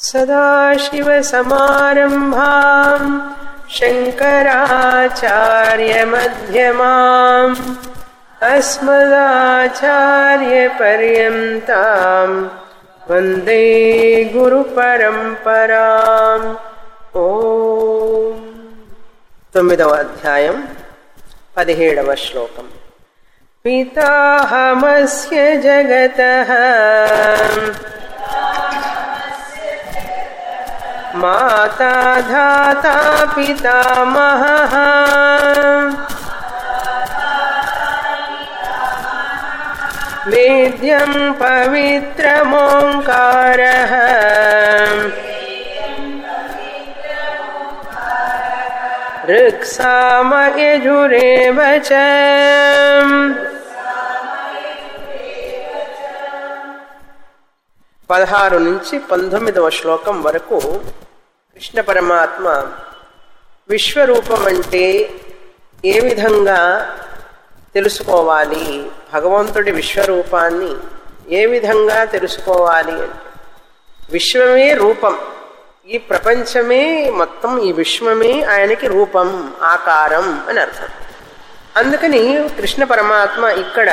सदाशिवसमारम्भाम् शङ्कराचार्यमध्यमाम् अस्मदाचार्यपर्यन्ताम् वन्दे गुरुपरम्पराम् ఓ తొమ్మిదవ అధ్యాయం పదిహేడవ శ్లోకం పితాహమస్య జగత మాతా ధాతా పితామహ వేద్యం పవిత్రమోంకార ऋक्साम यजुरेव च పదహారు నుంచి పంతొమ్మిదవ శ్లోకం వరకు కృష్ణ పరమాత్మ విశ్వరూపం అంటే ఏ విధంగా తెలుసుకోవాలి భగవంతుడి విశ్వరూపాన్ని ఏ విధంగా తెలుసుకోవాలి అంటే విశ్వమే రూపం ఈ ప్రపంచమే మొత్తం ఈ విశ్వమే ఆయనకి రూపం ఆకారం అని అర్థం అందుకని కృష్ణ పరమాత్మ ఇక్కడ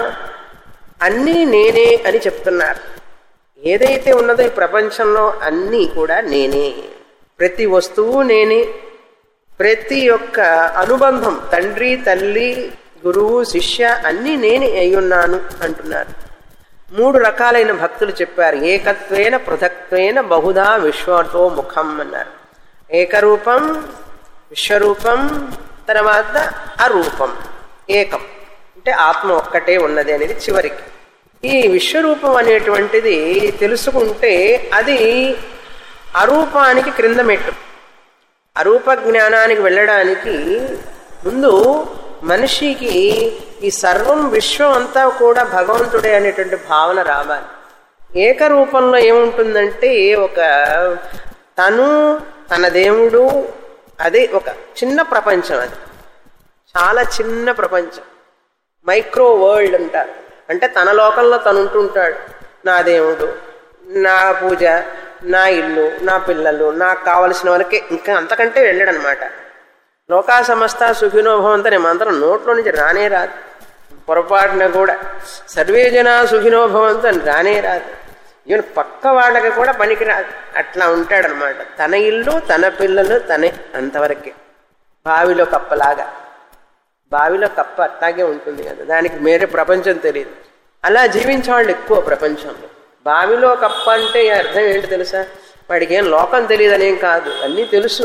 అన్నీ నేనే అని చెప్తున్నారు ఏదైతే ఉన్నదో ఈ ప్రపంచంలో అన్నీ కూడా నేనే ప్రతి వస్తువు నేనే ప్రతి ఒక్క అనుబంధం తండ్రి తల్లి గురువు శిష్య అన్నీ నేనే అయ్యున్నాను అంటున్నారు మూడు రకాలైన భక్తులు చెప్పారు ఏకత్వేన పృథక్వేన బహుధా విశ్వతో ముఖం అన్నారు ఏకరూపం విశ్వరూపం తర్వాత అరూపం ఏకం అంటే ఆత్మ ఒక్కటే ఉన్నది అనేది చివరికి ఈ విశ్వరూపం అనేటువంటిది తెలుసుకుంటే అది అరూపానికి క్రింద మెట్టు అరూప జ్ఞానానికి వెళ్ళడానికి ముందు మనిషికి ఈ సర్వం విశ్వం అంతా కూడా భగవంతుడే అనేటువంటి భావన రావాలి ఏకరూపంలో ఏముంటుందంటే ఒక తను తన దేవుడు అదే ఒక చిన్న ప్రపంచం అది చాలా చిన్న ప్రపంచం మైక్రో వరల్డ్ అంటారు అంటే తన లోకంలో తను ఉంటుంటాడు నా దేవుడు నా పూజ నా ఇల్లు నా పిల్లలు నాకు కావలసిన వరకే ఇంకా అంతకంటే వెళ్ళాడనమాట లోకా సమస్త సుఖినోభవంతో నేను మంత్రం నోట్లో నుంచి రానే రాదు పొరపాటున కూడా సర్వే జనా సుఖినోభవంతో అని రానే రాదు ఈవెన్ పక్క వాళ్ళకి కూడా పనికి రాదు అట్లా ఉంటాడనమాట తన ఇల్లు తన పిల్లలు తనే అంతవరకే బావిలో కప్పలాగా బావిలో కప్ప అట్లాగే ఉంటుంది కదా దానికి మేరే ప్రపంచం తెలియదు అలా జీవించే వాళ్ళు ఎక్కువ ప్రపంచంలో బావిలో కప్ప అంటే అర్థం ఏంటి తెలుసా వాడికి ఏం లోకం తెలియదనేం కాదు అన్నీ తెలుసు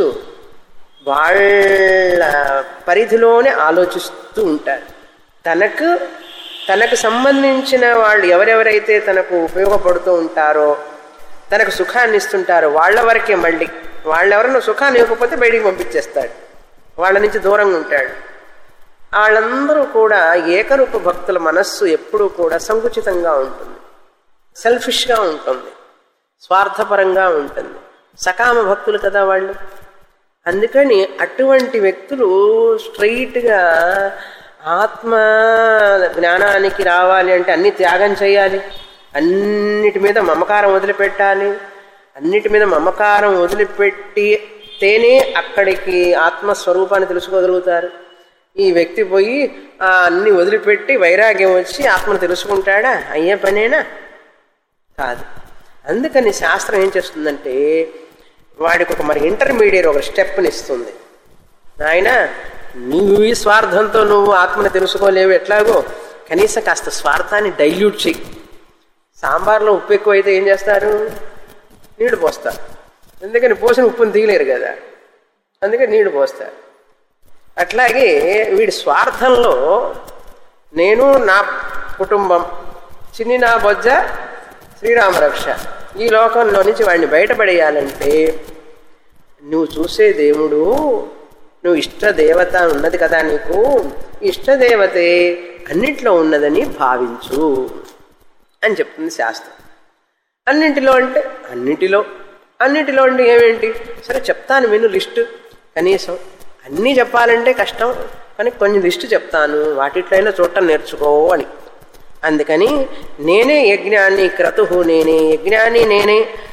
వాళ్ళ పరిధిలోనే ఆలోచిస్తూ ఉంటారు తనకు తనకు సంబంధించిన వాళ్ళు ఎవరెవరైతే తనకు ఉపయోగపడుతూ ఉంటారో తనకు సుఖాన్ని ఇస్తుంటారో వాళ్ళ వరకే మళ్ళీ వాళ్ళెవరైనా సుఖాన్ని ఇవ్వకపోతే బయటికి పంపించేస్తాడు వాళ్ళ నుంచి దూరంగా ఉంటాడు వాళ్ళందరూ కూడా ఏకరూప భక్తుల మనస్సు ఎప్పుడూ కూడా సంకుచితంగా ఉంటుంది సెల్ఫిష్గా ఉంటుంది స్వార్థపరంగా ఉంటుంది సకామ భక్తులు కదా వాళ్ళు అందుకని అటువంటి వ్యక్తులు స్ట్రైట్గా ఆత్మ జ్ఞానానికి రావాలి అంటే అన్ని త్యాగం చేయాలి అన్నిటి మీద మమకారం వదిలిపెట్టాలి అన్నిటి మీద మమకారం వదిలిపెట్టితేనే అక్కడికి ఆత్మస్వరూపాన్ని తెలుసుకోగలుగుతారు ఈ వ్యక్తి పోయి ఆ అన్ని వదిలిపెట్టి వైరాగ్యం వచ్చి ఆత్మను తెలుసుకుంటాడా అయ్యే పనేనా కాదు అందుకని శాస్త్రం ఏం చేస్తుందంటే వాడికి ఒక మరి ఇంటర్మీడియట్ ఒక స్టెప్ని ఇస్తుంది నాయన నువ్వు ఈ స్వార్థంతో నువ్వు ఆత్మను తెలుసుకోలేవు ఎట్లాగో కనీసం కాస్త స్వార్థాన్ని డైల్యూట్ చెయ్యి సాంబార్లో ఉప్పు ఎక్కువ అయితే ఏం చేస్తారు నీళ్లు పోస్తారు ఎందుకని పోసిన ఉప్పుని తీయలేరు కదా అందుకని నీళ్లు పోస్తారు అట్లాగే వీడి స్వార్థంలో నేను నా కుటుంబం చిన్ని నా బొజ్జ శ్రీరామరక్ష ఈ లోకంలో నుంచి వాడిని బయటపడేయాలంటే నువ్వు చూసే దేవుడు నువ్వు ఇష్టదేవత ఉన్నది కదా నీకు ఇష్టదేవతే అన్నిట్లో ఉన్నదని భావించు అని చెప్తుంది శాస్త్రం అన్నింటిలో అంటే అన్నిటిలో అన్నిటిలో అంటే ఏమేంటి సరే చెప్తాను విను లిస్టు కనీసం అన్నీ చెప్పాలంటే కష్టం కానీ కొన్ని లిస్టు చెప్తాను వాటిట్లయినా చూడటం నేర్చుకో అని అందుకని నేనే యజ్ఞాన్ని క్రతు నేనే యజ్ఞాన్ని నేనే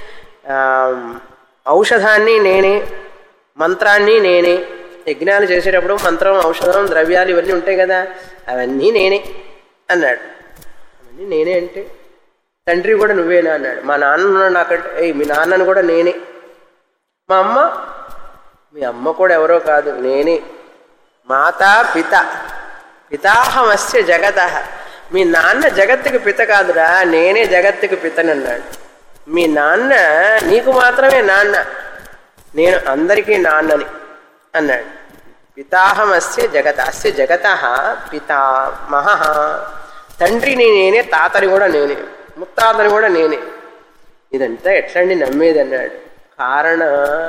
ఆ, ఔషధాన్ని నేనే మంత్రాన్ని నేనే యజ్ఞాలు చేసేటప్పుడు మంత్రం ఔషధం ద్రవ్యాలు ఇవన్నీ ఉంటాయి కదా అవన్నీ నేనే అన్నాడు అవన్నీ నేనే అంటే తండ్రి కూడా నువ్వేనా అన్నాడు మా నాన్న ఉన్నాడు నాకంటే ఏయ్ మీ నాన్నను కూడా నేనే మా అమ్మ మీ అమ్మ కూడా ఎవరో కాదు నేనే మాతా పిత పితాహమస్య జగత మీ నాన్న జగత్తుకి పిత కాదురా నేనే జగత్తుకి పితనన్నాడు మీ నాన్న నీకు మాత్రమే నాన్న నేను అందరికీ నాన్నని అన్నాడు పితాహమస్య జగత అస్య జగత పితామహ తండ్రిని నేనే తాతని కూడా నేనే ముత్తాతని కూడా నేనే ఇదంతా ఎట్లండి నమ్మేది అన్నాడు కారణ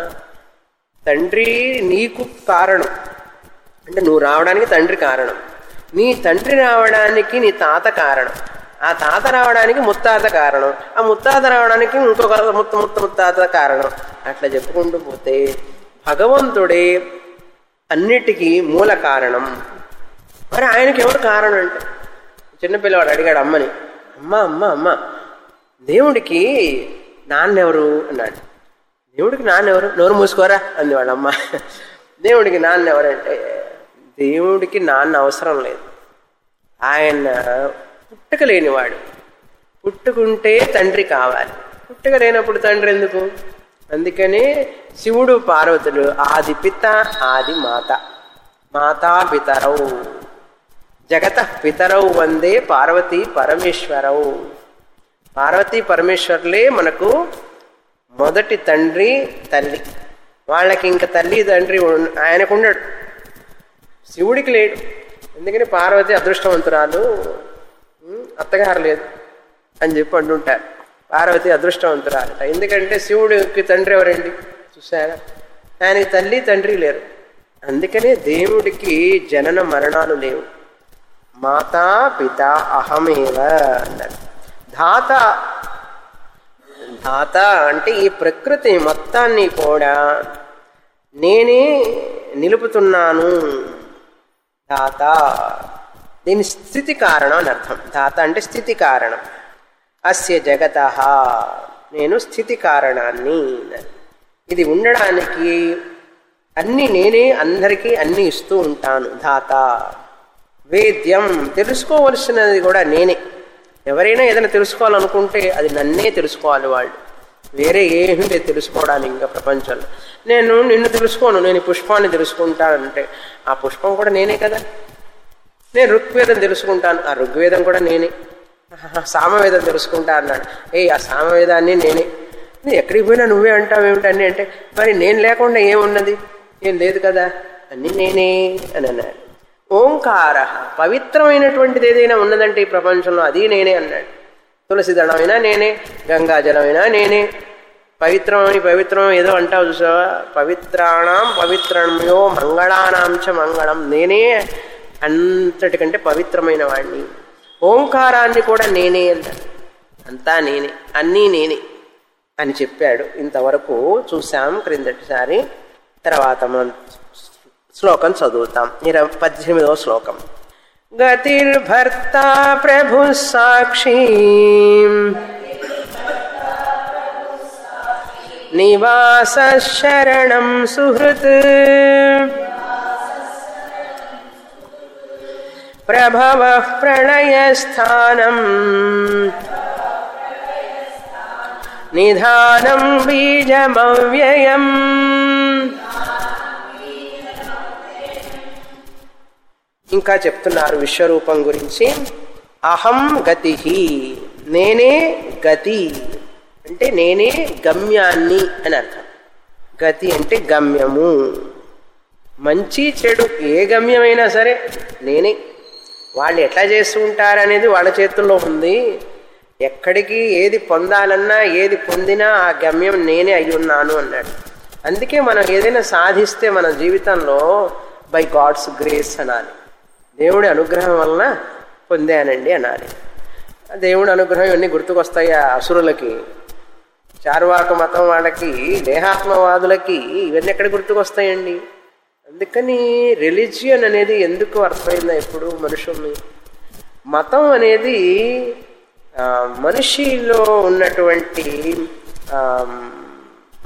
తండ్రి నీకు కారణం అంటే నువ్వు రావడానికి తండ్రి కారణం నీ తండ్రి రావడానికి నీ తాత కారణం ఆ తాత రావడానికి ముత్తాత కారణం ఆ ముత్తాత రావడానికి ఇంకొక ముత్త ముత్త ముత్తాత కారణం అట్లా చెప్పుకుంటూ పోతే భగవంతుడే అన్నిటికీ మూల కారణం మరి ఆయనకి ఎవరు కారణం అంటే చిన్నపిల్లవాడు అడిగాడు అమ్మని అమ్మ అమ్మ అమ్మ దేవుడికి నాన్నెవరు అన్నాడు దేవుడికి నాన్నెవరు నోరు మూసుకోరా అంది వాళ్ళ అమ్మ దేవుడికి నాన్న ఎవరంటే దేవుడికి నాన్న అవసరం లేదు ఆయన పుట్టుక లేనివాడు పుట్టుకుంటే తండ్రి కావాలి పుట్టుక లేనప్పుడు తండ్రి ఎందుకు అందుకనే శివుడు పార్వతులు ఆది పిత ఆది మాత మాతా పితరౌ జగత పితరౌ వందే పార్వతీ పరమేశ్వరవు పార్వతీ పరమేశ్వర్లే మనకు మొదటి తండ్రి తల్లి వాళ్ళకి ఇంక తల్లి తండ్రి ఉన్- ఆయనకు ఉండడు శివుడికి లేడు ఎందుకని పార్వతి అదృష్టవంతురాలు ఉమ్, అత్తగారు లేదు అని చెప్పి అంటుంటారు పార్వతి అదృష్టవంతురాలట ఎందుకంటే శివుడికి తండ్రి ఎవరండి చూసారా ఆయనకి తల్లి తండ్రి లేరు అందుకనే దేవుడికి జనన మరణాలు లేవు మాతా పిత అహమేవ అన్నారు ధాత ధాత అంటే ఈ ప్రకృతి మొత్తాన్ని కూడా నేనే నిలుపుతున్నాను ధాత దీని స్థితి కారణం అని అర్థం ధాత అంటే స్థితి కారణం అస్య జగత నేను స్థితి కారణాన్ని అన్నారు. ఇది ఉండడానికి అన్ని నేనే అందరికీ అన్ని ఇస్తూ ఉంటాను ధాత వేద్యం తెలుసుకోవలసినది కూడా నేనే ఎవరైనా ఏదైనా తెలుసుకోవాలనుకుంటే అది నన్నే తెలుసుకోవాలి వాళ్ళు వేరే ఏమీ లేదు తెలుసుకోవడానికి ఇంకా ప్రపంచంలో నేను నిన్ను తెలుసుకోను నేను ఈ పుష్పాన్ని తెలుసుకుంటానంటే ఆ పుష్పం కూడా నేనే కదా నేను ఋగ్వేదం తెలుసుకుంటాను ఆ ఋగ్వేదం కూడా నేనే ఆహా, సామవేదం తెలుసుకుంటా అన్నాడు ఏ ఆ సామవేదాన్ని నేనే నువ్వు ఎక్కడికి పోయినా నువ్వే అంటావు ఏమిటని అంటే మరి నేను లేకుండా ఏమున్నది ఏం లేదు కదా అన్ని నేనే అని అన్నాడు ఓంకార పవిత్రమైనటువంటిది ఏదైనా ఉన్నదంటే ఈ ప్రపంచంలో అది నేనే అన్నాడు తులసి దళమైనా నేనే గంగా జలమైనా నేనే పవిత్రమని పవిత్రం ఏదో అంటావు చూసావా పవిత్రాణం పవిత్రమయో మంగళానాం చ మంగళం నేనే అంతటికంటే పవిత్రమైన వాడిని ఓంకారాన్ని కూడా నేనే అన్నాడు అంతా నేనే అన్నీ నేనే అని చెప్పాడు ఇంతవరకు చూసాం క్రిందటిసారి తర్వాత మనం శ్లోకం చదువుతాం ఇరవై పద్దెనిమిదవ శ్లోకం గతిర్భర్త ప్రభు సాక్షి నివాస శరణం సుహృత్ ప్రభవ ప్రణయస్థానం నిధానం బీజమవ్యయం ఇంకా చెప్తున్నారు విశ్వరూపం గురించి అహం గతి నేనే గతి అంటే నేనే గమ్యాన్ని అని అర్థం గతి అంటే గమ్యము మంచి చెడు ఏ గమ్యమైనా సరే నేనే వాళ్ళు ఎట్లా చేస్తూ ఉంటారనేది వాళ్ళ చేతుల్లో ఉంది ఎక్కడికి ఏది పొందాలన్నా ఏది పొందినా ఆ గమ్యం నేనే అయి ఉన్నాను అన్నాడు అందుకే మనం ఏదైనా సాధిస్తే మన జీవితంలో బై గాడ్స్ గ్రేస్ అనాలి దేవుడి అనుగ్రహం వలన పొందానండి అనాలి ఆ దేవుడి అనుగ్రహం ఇవన్నీ గుర్తుకొస్తాయి ఆ అసురులకి చార్వాక మతం వాళ్ళకి దేహాత్మవాదులకి ఇవన్నీ ఎక్కడ గుర్తుకొస్తాయండి అందుకని రిలీజియన్ అనేది ఎందుకు అర్థమైందా ఎప్పుడు మనుషుల్ని మతం అనేది ఆ, మనిషిలో ఉన్నటువంటి ఆ,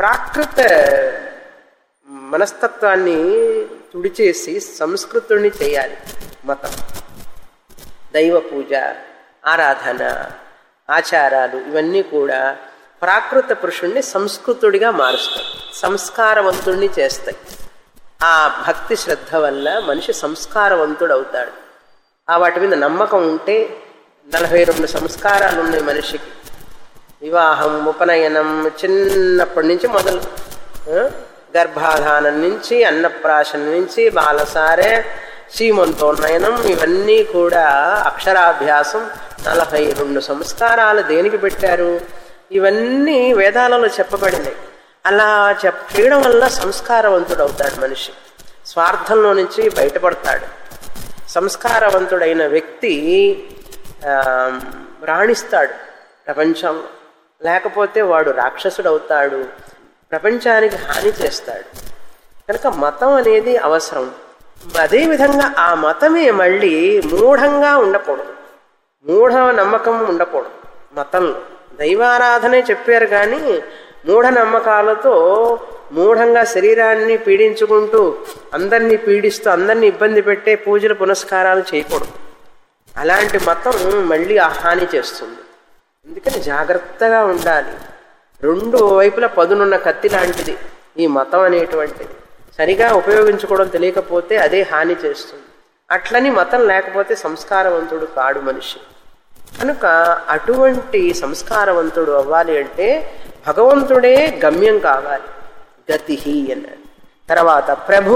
ప్రాకృత మనస్తత్వాన్ని తుడిచేసి సంస్కృతుడిని చేయాలి మతం దైవ పూజ ఆరాధన ఆచారాలు ఇవన్నీ కూడా ప్రాకృత పురుషుణ్ణి సంస్కృతుడిగా మారుస్తాయి సంస్కారవంతుణ్ణి చేస్తాయి ఆ భక్తి శ్రద్ధ వల్ల మనిషి సంస్కారవంతుడు అవుతాడు ఆ వాటి మీద నమ్మకం ఉంటే నలభై రెండు సంస్కారాలు ఉన్నాయి మనిషికి వివాహం ఉపనయనం చిన్నప్పటి నుంచి మొదలు ఆ? గర్భాధానం నుంచి అన్నప్రాశన నుంచి బాలసారే సీమంతోన్నయనం ఇవన్నీ కూడా అక్షరాభ్యాసం నలభై రెండు సంస్కారాలు దేనికి పెట్టారు ఇవన్నీ వేదాలలో చెప్పబడినాయి అలా చెప్ చేయడం వల్ల సంస్కారవంతుడు అవుతాడు మనిషి స్వార్థంలో నుంచి బయటపడతాడు సంస్కారవంతుడైన వ్యక్తి ఆ, రాణిస్తాడు ప్రపంచంలో లేకపోతే వాడు రాక్షసుడు అవుతాడు ప్రపంచానికి హాని చేస్తాడు కనుక మతం అనేది అవసరం అదేవిధంగా ఆ మతమే మళ్ళీ మూఢంగా ఉండకూడదు మూఢ నమ్మకం ఉండకూడదు మతంలో దైవారాధనే చెప్పారు కానీ మూఢనమ్మకాలతో మూఢంగా శరీరాన్ని పీడించుకుంటూ అందరినీ పీడిస్తూ అందరినీ ఇబ్బంది పెట్టే పూజలు పునస్కారాలు చేయకూడదు అలాంటి మతం మళ్ళీ ఆ హాని చేస్తుంది అందుకని జాగ్రత్తగా ఉండాలి రెండు వైపుల పదునున్న కత్తి లాంటిది ఈ మతం అనేటువంటిది సరిగా ఉపయోగించుకోవడం తెలియకపోతే అదే హాని చేస్తుంది అట్లని మతం లేకపోతే సంస్కారవంతుడు కాడు మనిషి కనుక అటువంటి సంస్కారవంతుడు అవ్వాలి అంటే భగవంతుడే గమ్యం కావాలి గతి అన్నాడు తర్వాత ప్రభు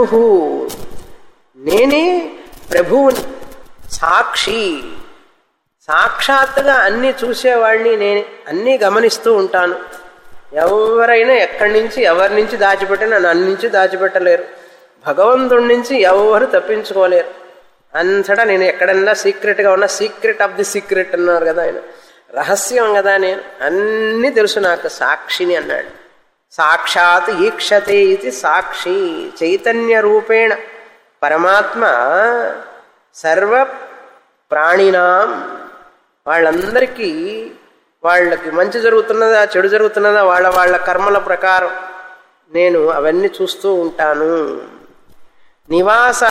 నేనే ప్రభువుని సాక్షి సాక్షాత్తుగా అన్ని చూసేవాడిని నేనే అన్నీ గమనిస్తూ ఉంటాను ఎవరైనా ఎక్కడి నుంచి ఎవరి నుంచి దాచిపెట్టినా నన్ను నుంచి దాచిపెట్టలేరు భగవంతుడి నుంచి ఎవరు తప్పించుకోలేరు అంతటా నేను ఎక్కడన్నా సీక్రెట్గా ఉన్నా సీక్రెట్ ఆఫ్ ది సీక్రెట్ అన్నారు కదా ఆయన రహస్యం కదా నేను అన్నీ తెలుసు నాకు సాక్షిని అన్నాడు సాక్షాత్ ఈక్షతే ఇది సాక్షి చైతన్య రూపేణ పరమాత్మ సర్వ ప్రాణినాం వాళ్ళందరికీ వాళ్ళకి మంచి జరుగుతున్నదా చెడు జరుగుతున్నదా వాళ్ళ వాళ్ళ కర్మల ప్రకారం నేను అవన్నీ చూస్తూ ఉంటాను నివాస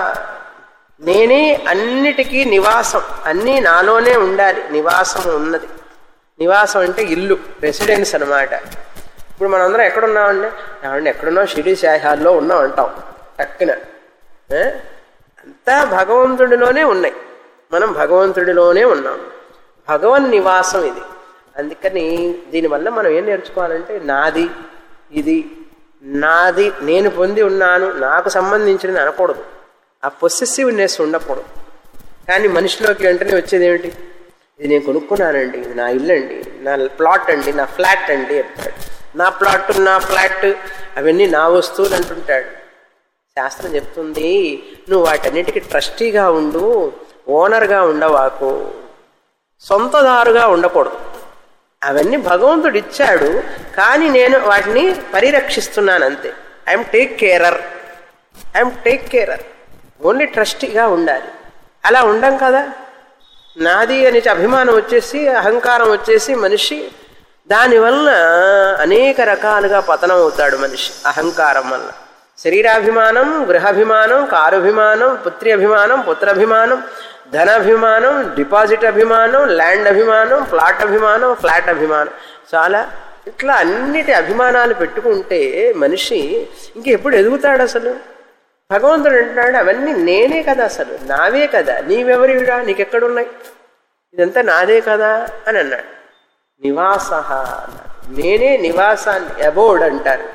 నేనే అన్నిటికీ నివాసం అన్నీ నాలోనే ఉండాలి నివాసం ఉన్నది నివాసం అంటే ఇల్లు రెసిడెన్స్ అనమాట ఇప్పుడు మనందరం ఎక్కడున్నామండి ఏమండి ఎక్కడున్నాం షిరిడి సాయిహాల్లో ఉన్నాం అంటాం టక్కున ఏ? అంతా భగవంతుడిలోనే ఉన్నాయి మనం భగవంతుడిలోనే ఉన్నాం భగవన్ నివాసం ఇది అందుకని దీనివల్ల మనం ఏం నేర్చుకోవాలంటే నాది ఇది నాది నేను పొంది ఉన్నాను నాకు సంబంధించినది అనకూడదు ఆ పొసెసివ్నెస్ ఉండకూడదు కానీ మనిషిలోకి వెంటనే వచ్చేది ఏమిటి ఇది నేను కొనుక్కున్నానండి ఇది నా ఇల్లు అండి నా ప్లాట్ అండి నా ఫ్లాట్ అండి అంటాడు నా ప్లాట్ నా ఫ్లాట్ అవన్నీ నా వస్తువులు అంటుంటాడు శాస్త్రం చెప్తుంది నువ్వు వాటన్నిటికీ ట్రస్టీగా ఉండు ఓనర్గా ఉండవాకు సొంతదారుగా ఉండకూడదు అవన్నీ భగవంతుడు ఇచ్చాడు కానీ నేను వాటిని పరిరక్షిస్తున్నాను అంతే I'm take carer I'm take carer only ట్రస్టీగా ఉండాలి అలా ఉండం కదా నాది అని అభిమానం వచ్చేసి అహంకారం వచ్చేసి మనిషి దానివల్ల అనేక రకాలుగా పతనం అవుతాడు మనిషి అహంకారం వల్ల శరీరాభిమానం గృహాభిమానం కారుభిమానం పుత్రి అభిమానం పుత్రాభిమానం ధనాభిమానం డిపాజిట్ అభిమానం ల్యాండ్ అభిమానం ప్లాట్ అభిమానం ఫ్లాట్ అభిమానం చాలా ఇట్లా అన్నిటి అభిమానాలు పెట్టుకుంటే మనిషి ఇంకెప్పుడు ఎదుగుతాడు అసలు భగవంతుడు అంటున్నాడు అవన్నీ నేనే కదా అసలు నావే కదా నీవెవరివిరా నీకెక్కడున్నాయి ఇదంతా నాదే కదా అని అన్నాడు నివాస అన్నాడు నేనే నివాసాన్ని అబోర్డ్ అంటారు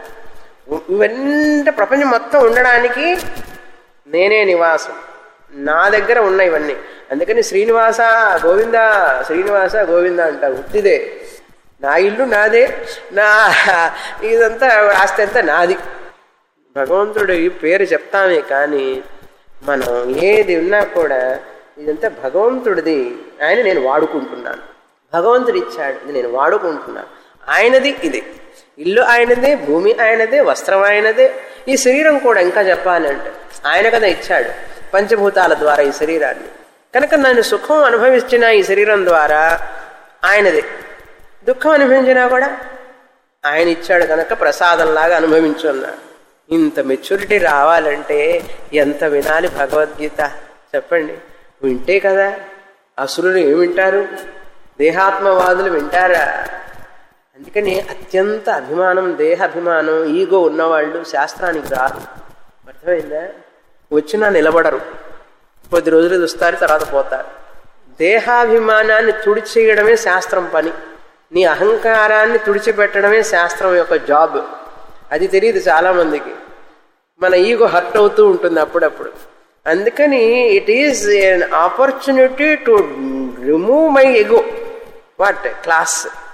ఇవన్నీ ప్రపంచం మొత్తం ఉండడానికి నేనే నివాసం నా దగ్గర ఉన్నాయి ఇవన్నీ అందుకని శ్రీనివాస గోవింద శ్రీనివాస గోవింద అంటారు ఉత్తిదే నా ఇల్లు నాదే నా ఇదంతా ఆస్తి అంతా నాది భగవంతుడి పేరు చెప్తామే కానీ మనం ఏది ఉన్నా కూడా ఇదంతా భగవంతుడిది ఆయన నేను వాడుకుంటున్నాను భగవంతుడు ఇచ్చాడు ఇది నేను వాడుకుంటున్నాను ఆయనది ఇది ఇల్లు ఆయనదే భూమి ఆయనదే వస్త్రం ఆయనదే ఈ శరీరం కూడా ఇంకా చెప్పాలంటే ఆయన కదా ఇచ్చాడు పంచభూతాల ద్వారా ఈ శరీరాన్ని కనుక నన్ను సుఖం అనుభవించిన ఈ శరీరం ద్వారా ఆయనదే దుఃఖం అనుభవించినా కూడా ఆయన ఇచ్చాడు కనుక ప్రసాదంలాగా అనుభవించు అన్నాడు ఇంత మెచ్యూరిటీ రావాలంటే ఎంత వినాలి భగవద్గీత చెప్పండి వింటే కదా అసురులు ఏమి వింటారు దేహాత్మవాదులు వింటారా అందుకని అత్యంత అభిమానం దేహ అభిమానం ఈగో ఉన్నవాళ్ళు శాస్త్రానికి రారు అర్థమైందా వచ్చినా నిలబడరు కొద్ది రోజులు చూస్తారు తర్వాత పోతారు దేహాభిమానాన్ని తుడిచేయడమే శాస్త్రం పని నీ అహంకారాన్ని తుడిచిపెట్టడమే శాస్త్రం యొక్క జాబ్ అది తెలియదు చాలామందికి మన ఈగో హర్ట్ అవుతూ ఉంటుంది అప్పుడప్పుడు అందుకని it is an opportunity to remove my ego what class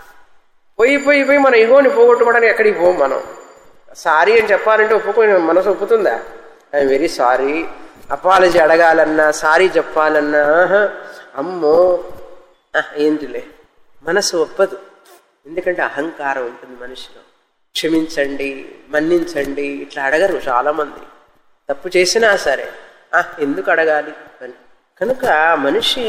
పోయి పోయి పోయి మన ఎగోని పోగొట్టుకోవడానికి ఎక్కడికి పోం మనం సారీ అని చెప్పాలంటే ఒప్పుకొని మనసు ఒప్పుతుందా ఐఎమ్ వెరీ సారీ అపాలజీ అడగాలన్నా సారీ చెప్పాలన్నా ఆహా, అమ్మో ఆ, ఏంటిలే మనసు ఒప్పదు ఎందుకంటే అహంకారం ఉంటుంది మనిషిలో క్షమించండి మన్నించండి ఇట్లా అడగరు చాలామంది తప్పు చేసినా సరే "ఆ, ఎందుకు అడగాలి అని కనుక మనిషి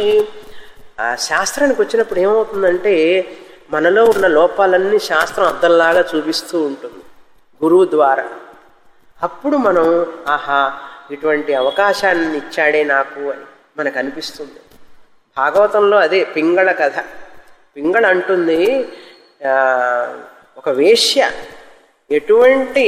ఆ శాస్త్రానికి వచ్చినప్పుడు ఏమవుతుందంటే మనలో ఉన్న లోపాలన్నీ శాస్త్రం అద్దంలాగా చూపిస్తూ ఉంటుంది గురువు ద్వారా అప్పుడు మనం ఆహా ఇటువంటి అవకాశాన్ని ఇచ్చాడే నాకు అని మనకు అనిపిస్తుంది భాగవతంలో అదే పింగళ కథ పింగళ అంటుంది ఆ, ఒక వేశ్య ఎటువంటి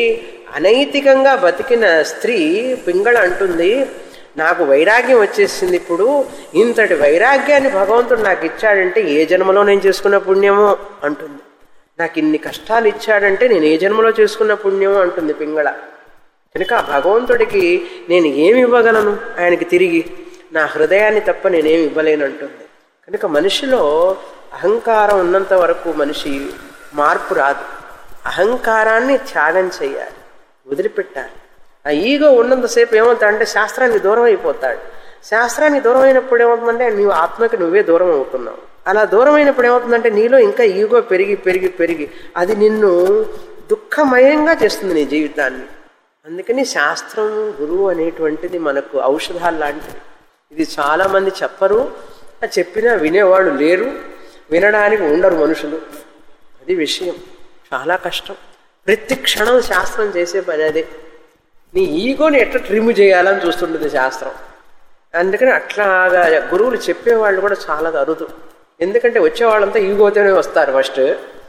అనైతికంగా బతికిన స్త్రీ పింగళ అంటుంది నాకు వైరాగ్యం వచ్చేసింది ఇప్పుడు ఇంతటి వైరాగ్యాన్ని భగవంతుడు నాకు ఇచ్చాడంటే ఏ జన్మలో నేను చేసుకున్న పుణ్యమో అంటుంది నాకు ఇన్ని కష్టాలు ఇచ్చాడంటే నేను ఏ జన్మలో చేసుకున్న పుణ్యమో అంటుంది పింగళ కనుక ఆ భగవంతుడికి నేను ఏమి ఇవ్వగలను ఆయనకి తిరిగి నా హృదయాన్ని తప్ప నేనేమి ఇవ్వలేను అంటుంది కనుక మనిషిలో అహంకారం ఉన్నంత వరకు మనిషి మార్పు రాదు అహంకారాన్ని త్యాగం చేయాలి వదిలిపెట్టాలి ఆ ఈగో ఉన్నంతసేపు ఏమవుతాడంటే శాస్త్రానికి దూరం అయిపోతాడు శాస్త్రానికి దూరం అయినప్పుడు ఏమవుతుందంటే నీవు ఆత్మకి నువ్వే దూరం అవుతున్నావు అలా దూరం అయినప్పుడు ఏమవుతుందంటే నీలో ఇంకా ఈగో పెరిగి పెరిగి పెరిగి అది నిన్ను దుఃఖమయంగా చేస్తుంది నీ జీవితాన్ని అందుకని శాస్త్రం గురువు అనేటువంటిది మనకు ఔషధాలు లాంటివి ఇది చాలా మంది చెప్పరు ఆ చెప్పినా వినేవాళ్ళు లేరు వినడానికి ఉండరు మనుషులు అది విషయం చాలా కష్టం ప్రతి క్షణం శాస్త్రం చేసే పని అదే నీ ఈగోని ఎట్లా ట్రిమ్ చేయాలని చూస్తుంటుంది శాస్త్రం అందుకని అట్లాగా గురువులు చెప్పేవాళ్ళు కూడా చాలా అరుదు ఎందుకంటే వచ్చేవాళ్ళంతా ఈగోతోనే వస్తారు ఫస్ట్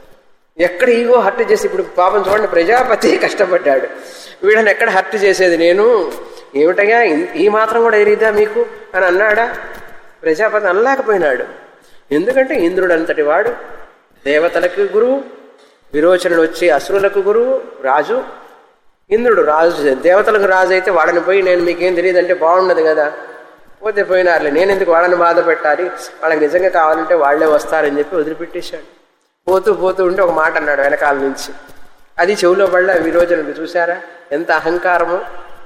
ఎక్కడ ఈగో హర్ట్ చేసి ఇప్పుడు పాపం చూడండి ప్రజాపతి కష్టపడ్డాడు వీళ్ళని ఎక్కడ హర్ట్ చేసేది నేను ఏమిటయ్యా ఇన్- ఈ మాత్రం కూడా ఎరిగిదా మీకు అని అన్నాడా ప్రజాపతి అనలేకపోయినాడు ఎందుకంటే ఇంద్రుడు అంతటి వాడు దేవతలకు గురువు విరోచనుడు వచ్చి అసురులకు గురువు రాజు ఇంద్రుడు రాజు దేవతలకు రాజు అయితే వాడని పోయి నేను మీకేం తెలియదు అంటే బాగుండదు కదా పోతే పోయినారులే నేను ఎందుకు వాళ్ళని బాధ పెట్టాలి వాళ్ళకి నిజంగా కావాలంటే వాళ్ళే వస్తారని చెప్పి వదిలిపెట్టేశాడు పోతూ పోతూ ఉంటే ఒక మాట అన్నాడు వెనకాల నుంచి అది చెవులో పడ్డ విరోచనుడు చూసారా ఎంత అహంకారమో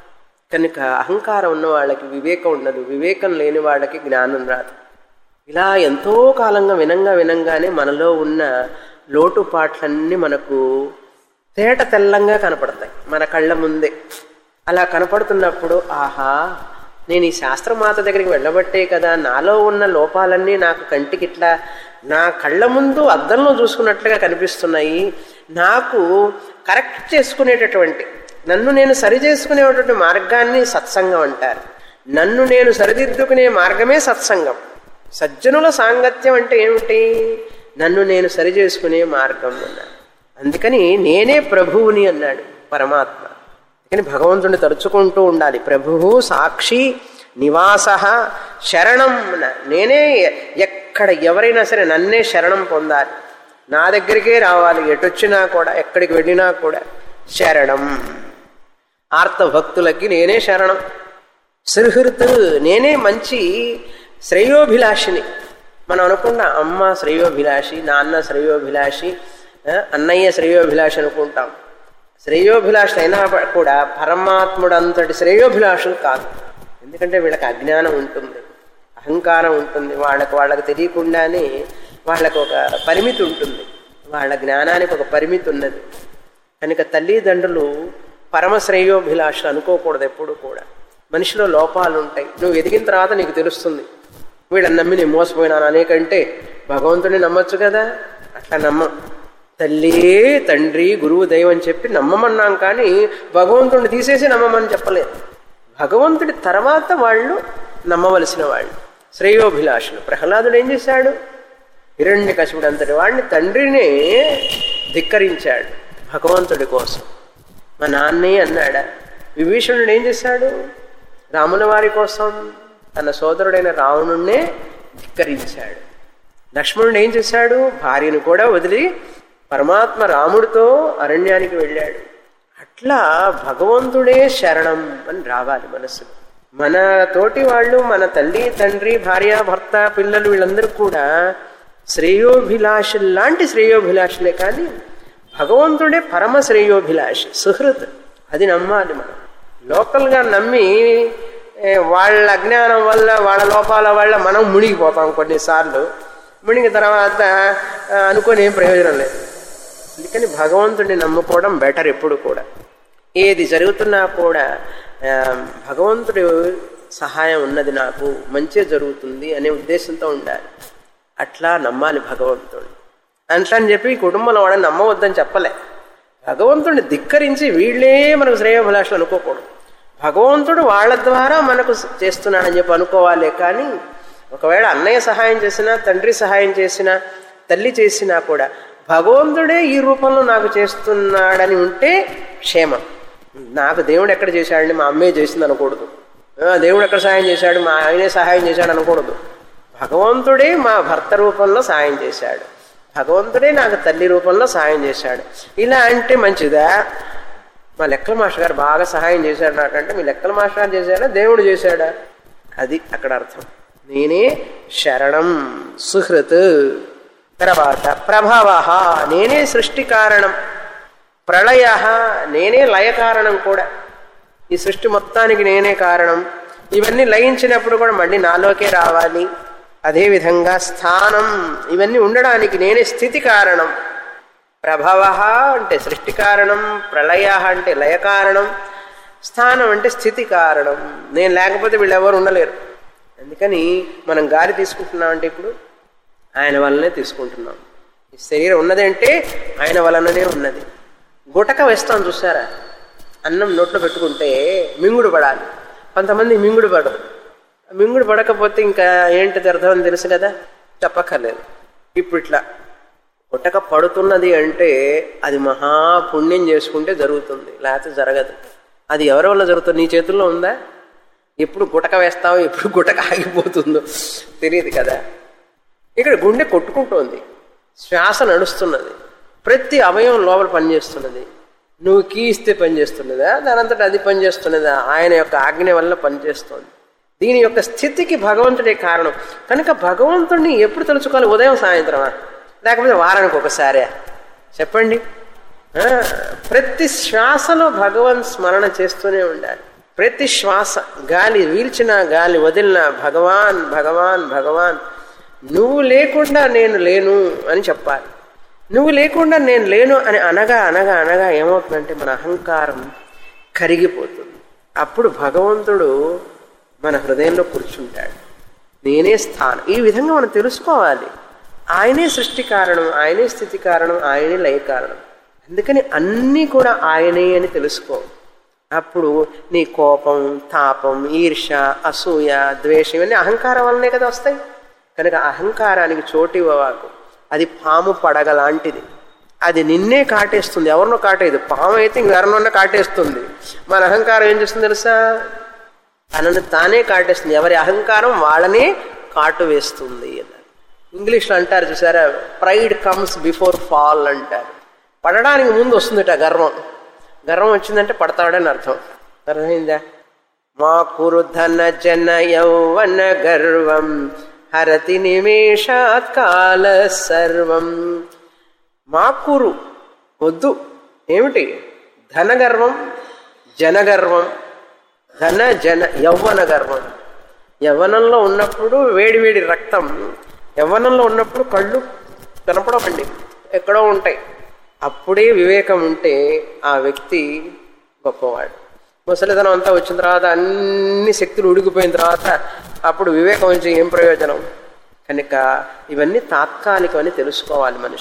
కనుక అహంకారం ఉన్న వాళ్ళకి వివేకం ఉండదు వివేకం లేని వాళ్ళకి జ్ఞానం రాదు ఇలా ఎంతో కాలంగా వినంగా వినంగానే మనలో ఉన్న లోటుపాట్లన్నీ మనకు తేట తెల్లంగా కనపడతాయి మన కళ్ళ ముందే అలా కనపడుతున్నప్పుడు ఆహా నేను ఈ శాస్త్రమాత దగ్గరికి వెళ్ళబట్టే కదా నాలో ఉన్న లోపాలన్నీ నాకు కంటికి ఇట్లా నా కళ్ళ ముందు అద్దంలో చూసుకున్నట్లుగా కనిపిస్తున్నాయి నాకు కరెక్ట్ చేసుకునేటటువంటి నన్ను నేను సరి చేసుకునేటువంటి మార్గాన్ని సత్సంగం అంటారు నన్ను నేను సరిదిద్దుకునే మార్గమే సత్సంగం సజ్జనుల సాంగత్యం అంటే ఏమిటి నన్ను నేను సరి చేసుకునే మార్గం అన్నాడు అందుకని నేనే ప్రభువుని అన్నాడు పరమాత్మ అందుకని భగవంతుని తలుచుకుంటూ ఉండాలి ప్రభువు సాక్షి నివాస శరణం అన్నాడు. నేనే ఎక్కడ ఎవరైనా సరే నన్నే శరణం పొందాలి నా దగ్గరికే రావాలి ఎటొచ్చినా కూడా ఎక్కడికి వెళ్ళినా కూడా శరణం ఆర్త భక్తులకి నేనే శరణం సుహృత్ నేనే మంచి శ్రేయోభిలాషిని మనం అనుకున్న అమ్మ శ్రేయోభిలాషి నాన్న శ్రేయోభిలాషి ఆ, అన్నయ్య శ్రేయోభిలాషి అనుకుంటాం శ్రేయోభిలాషులు అయినా కూడా పరమాత్ముడు అంతటి శ్రేయోభిలాషులు కాదు ఎందుకంటే వీళ్ళకి అజ్ఞానం ఉంటుంది అహంకారం ఉంటుంది వాళ్ళకు వాళ్ళకి తెలియకుండానే వాళ్ళకు ఒక పరిమితి ఉంటుంది వాళ్ళ జ్ఞానానికి ఒక పరిమితి ఉన్నది కనుక తల్లిదండ్రులు పరమ శ్రేయోభిలాషులు అనుకోకూడదు ఎప్పుడు కూడా మనిషిలో లోపాలు ఉంటాయి నువ్వు ఎదిగిన తర్వాత నీకు తెలుస్తుంది వీళ్ళని నమ్మి నేను మోసపోయినాను అనేకంటే భగవంతుడిని నమ్మొచ్చు కదా అట్లా నమ్మం తల్లి తండ్రి గురువు దైవం అని చెప్పి నమ్మమన్నాం కానీ భగవంతుడిని తీసేసి నమ్మమని చెప్పలేదు భగవంతుడి తర్వాత వాళ్ళు నమ్మవలసిన వాళ్ళు శ్రేయోభిలాషులు ప్రహ్లాదుడు ఏం చేశాడు హిరణ్య కశిపుడు అంతటి వాడిని తండ్రినే ధిక్కరించాడు భగవంతుడి కోసం మా నాన్నే అన్నాడా విభీషణుడు ఏం చేశాడు రాముల వారి కోసం తన సోదరుడైన రావణుణ్ణే ధిక్కరించాడు లక్ష్మణుడు ఏం చేశాడు భార్యను కూడా వదిలి పరమాత్మ రాముడితో అరణ్యానికి వెళ్ళాడు అట్లా భగవంతుడే శరణం అని రావాలి మనసు మన తోటి వాళ్ళు మన తల్లి తండ్రి భార్య భర్త పిల్లలు వీళ్ళందరూ కూడా శ్రేయోభిలాషుల్లాంటి శ్రేయోభిలాషులే కానీ భగవంతుడే పరమ శ్రేయోభిలాషి సుహృత్ అది నమ్మాలి మనం లోకల్గా నమ్మి ఏ, వాళ్ళ అజ్ఞానం వల్ల వాళ్ళ లోపాల వల్ల మనం మునిగిపోతాం కొన్నిసార్లు మునిగిన తర్వాత ఆ, అనుకొని ఏం ప్రయోజనం లేదు అందుకని భగవంతుడిని నమ్ముకోవడం బెటర్ ఎప్పుడు కూడా ఏది జరుగుతున్నా కూడా ఆ, భగవంతుడి సహాయం ఉన్నది నాకు మంచి జరుగుతుంది అనే ఉద్దేశంతో ఉండాలి అట్లా నమ్మాలి భగవంతుడిని అట్లా అని చెప్పి కుటుంబంలో వాడని నమ్మవద్దని చెప్పలే భగవంతుడిని ధిక్కరించి వీళ్ళే మనకు శ్రేయోభిలాషలు అనుకోకూడదు భగవంతుడు వాళ్ళ ద్వారా మనకు చేస్తున్నాడని చెప్పి అనుకోవాలి కానీ ఒకవేళ అన్నయ్య సహాయం చేసినా తండ్రి సహాయం చేసినా తల్లి చేసినా కూడా భగవంతుడే ఈ రూపంలో నాకు చేస్తున్నాడని ఉంటే క్షేమం నాకు దేవుడు ఎక్కడ చేశాడని మా అమ్మే చేసింది అనకూడదు ఆ, దేవుడు ఎక్కడ సహాయం చేశాడు మా ఆయనే సహాయం చేశాడు అనకూడదు భగవంతుడే మా భర్త రూపంలో సాయం చేశాడు భగవంతుడే నాకు తల్లి రూపంలో సాయం చేశాడు ఇలా అంటే మంచిదా మా లెక్కల మాస్టర్ గారు బాగా సహాయం చేశాడు నాకంటే మీ లెక్కల మాస్టర్ గారు చేశాడా దేవుడు చేశాడా అది అక్కడ అర్థం నేనే శరణం సుహృత్ తర్వాత ప్రభవ నేనే సృష్టి కారణం ప్రళయ నేనే లయ కారణం కూడా ఈ సృష్టి మొత్తానికి నేనే కారణం ఇవన్నీ లయించినప్పుడు కూడా మళ్ళీ నాలోకే రావాలి అదేవిధంగా స్థానం ఇవన్నీ ఉండడానికి నేనే స్థితి కారణం ప్రభవ అంటే సృష్టి కారణం ప్రళయ అంటే లయ కారణం స్థానం అంటే స్థితి కారణం నేను లేకపోతే వీళ్ళెవరు ఉండలేరు అందుకని మనం గాలి తీసుకుంటున్నామంటే ఇప్పుడు ఆయన వల్లనే తీసుకుంటున్నాం ఈ శరీరం ఉన్నదంటే ఆయన వలననే ఉన్నది గుటక వేస్తాం చూసారా అన్నం నోట్లో పెట్టుకుంటే మింగుడు పడాలి కొంతమంది మింగుడు పడదు మింగుడు పడకపోతే ఇంకా ఏంటిది అర్థం అని తెలుసు కదా చెప్పక్కర్లేదు ఇప్పుడు ఇట్లా గుటక పడుతున్నది అంటే అది మహాపుణ్యం చేసుకుంటే జరుగుతుంది లేకపోతే జరగదు అది ఎవరి వల్ల జరుగుతుంది నీ చేతుల్లో ఉందా ఎప్పుడు గుటక వేస్తావు ఎప్పుడు గుటక ఆగిపోతుందో తెలియదు కదా ఇక్కడ గుండె కొట్టుకుంటోంది శ్వాస నడుస్తున్నది ప్రతి అవయవం లోపల పనిచేస్తున్నది నువ్వు కీ ఇస్తే పనిచేస్తున్నదా దానంతటా అది పనిచేస్తున్నదా ఆయన యొక్క ఆజ్ఞ వల్ల పనిచేస్తోంది దీని యొక్క స్థితికి భగవంతుడే కారణం కనుక భగవంతుడిని ఎప్పుడు తలుచుకోవాలి ఉదయం సాయంత్రమా లేకపోతే వారానికి ఒకసారే చెప్పండి ఆ, ప్రతి శ్వాసలో భగవన్ స్మరణ చేస్తూనే ఉండాలి ప్రతి శ్వాస గాలి వీల్చిన గాలి వదిలిన భగవాన్ భగవాన్ భగవాన్ నువ్వు లేకుండా నేను లేను అని చెప్పాలి నువ్వు లేకుండా నేను లేను అని అనగా అనగా అనగా ఏమవుతుందంటే మన అహంకారం కరిగిపోతుంది అప్పుడు భగవంతుడు మన హృదయంలో కూర్చుంటాడు నేనే స్థానం ఈ విధంగా మనం తెలుసుకోవాలి ఆయనే సృష్టి కారణం ఆయనే స్థితి కారణం ఆయనే లయ కారణం అందుకని అన్నీ కూడా ఆయనే అని తెలుసుకో అప్పుడు నీ కోపం తాపం ఈర్ష అసూయ ద్వేషం ఇవన్నీ అహంకారం వల్లనే కదా వస్తాయి కనుక అహంకారానికి చోటు ఇవ్వవాకు అది పాము పడగ లాంటిది అది నిన్నే కాటేస్తుంది ఎవరినో కాటేది పాము అయితే ఇంకెవరినన్నా కాటేస్తుంది మన అహంకారం ఏం చేస్తుంది తెలుసా తనను తానే కాటేస్తుంది ఎవరి అహంకారం వాళ్ళనే కాటు వేస్తుంది అన్నారు ఇంగ్లీష్లో అంటారు చూసారా ప్రైడ్ కమ్స్ బిఫోర్ ఫాల్ అంటారు పడడానికి ముందు వస్తుందిట గర్వం గర్వం వచ్చిందంటే పడతాడని అర్థం అర్థమైందా మా కురు ధన జన యౌవన గర్వం హరతి నిమేషాత్ కాల సర్వం మా కురు వద్దు ఏమిటి ధనగర్వం జనగర్వం ధన జన యవ్వన గర్వం యవ్వనంలో ఉన్నప్పుడు వేడి వేడి రక్తం యవ్వనంలో ఉన్నప్పుడు కళ్ళు కనపడవండి ఎక్కడో ఉంటాయి అప్పుడే వివేకం ఉంటే ఆ వ్యక్తి గొప్పవాడు ముసలితనం అంతా వచ్చిన తర్వాత అన్ని శక్తులు ఉడికిపోయిన తర్వాత అప్పుడు వివేకం వచ్చి ఏం ప్రయోజనం కనుక ఇవన్నీ తాత్కాలికమని తెలుసుకోవాలి మనిషి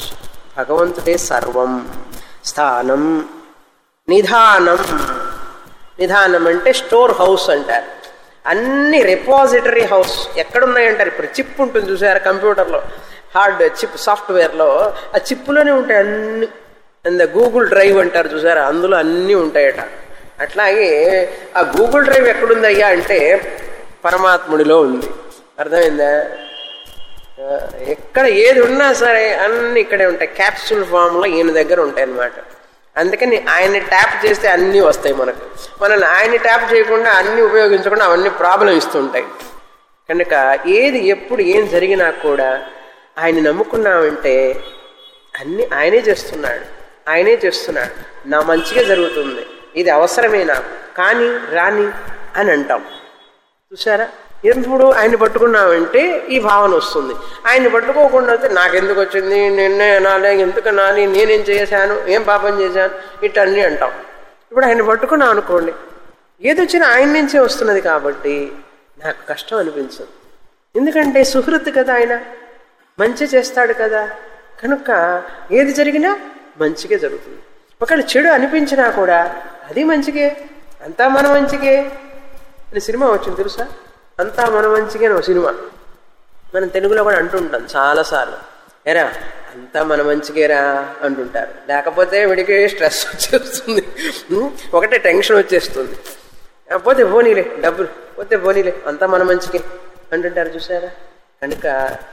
భగవంతుడే సర్వం స్థానం నిధానం నిధానం అంటే స్టోర్ హౌస్ అంటారు అన్ని రిపాజిటరీ హౌస్ ఎక్కడున్నాయంటారు ఇప్పుడు చిప్ ఉంటుంది చూసారా కంప్యూటర్లో హార్డ్ చిప్ సాఫ్ట్వేర్లో ఆ చిప్పులోనే ఉంటాయి అన్ని అంద గూగుల్ డ్రైవ్ అంటారు చూసారా అందులో అన్నీ ఉంటాయట అట్లాగే ఆ గూగుల్ డ్రైవ్ ఎక్కడుందయ్యా అంటే పరమాత్ముడిలో ఉంది అర్థమైందా ఆ, ఎక్కడ ఏది ఉన్నా సరే అన్ని ఇక్కడే ఉంటాయి క్యాప్సూల్ ఫామ్లో ఈయన దగ్గర ఉంటాయి అన్నమాట అందుకని ఆయన్ని ట్యాప్ చేస్తే అన్నీ వస్తాయి మనకు మనల్ని ఆయన్ని ట్యాప్ చేయకుండా అన్ని ఉపయోగించకుండా అవన్నీ ప్రాబ్లం ఇస్తుంటాయి కనుక ఏది ఎప్పుడు ఏం జరిగినా కూడా ఆయన్ని నమ్ముకున్నామంటే అన్ని ఆయనే చేస్తున్నాడు ఆయనే చేస్తున్నాడు నా మంచిగా జరుగుతుంది ఇది అవసరమే నాకు కానీ రాని అని అంటాం చూసారా ఎప్పుడు ఆయన్ని పట్టుకున్నామంటే ఈ భావన వస్తుంది ఆయన్ని పట్టుకోకుండా వస్తే నాకెందుకు వచ్చింది నిన్నే అనాలి ఎందుకు అనాలి నేనేం చేశాను ఏం పాపం చేశాను ఇటన్నీ అంటాం ఇప్పుడు ఆయన పట్టుకున్నాం అనుకోండి ఏది వచ్చినా ఆయన నుంచే వస్తున్నది కాబట్టి నాకు కష్టం అనిపించదు ఎందుకంటే సుహృత్ కదా ఆయన మంచి చేస్తాడు కదా కనుక ఏది జరిగినా మంచిగా జరుగుతుంది ఒకవేళ చెడు అనిపించినా కూడా అది మంచిగే అంతా మన మంచిగే అని సినిమా వచ్చింది తెలుసా అంతా మన మంచిగా ఒక సినిమా మనం తెలుగులో కూడా అంటుంటాం చాలాసార్లు ఎరా అంతా మన మంచిగేరా అంటుంటారు లేకపోతే వీడికి స్ట్రెస్ వచ్చేస్తుంది ఉం? ఒకటే టెన్షన్ వచ్చేస్తుంది ఆ, పోతే పోనీలే డబ్బులు పోతే పోనీలే అంతా మన మంచికే అంటుంటారు చూసారా కనుక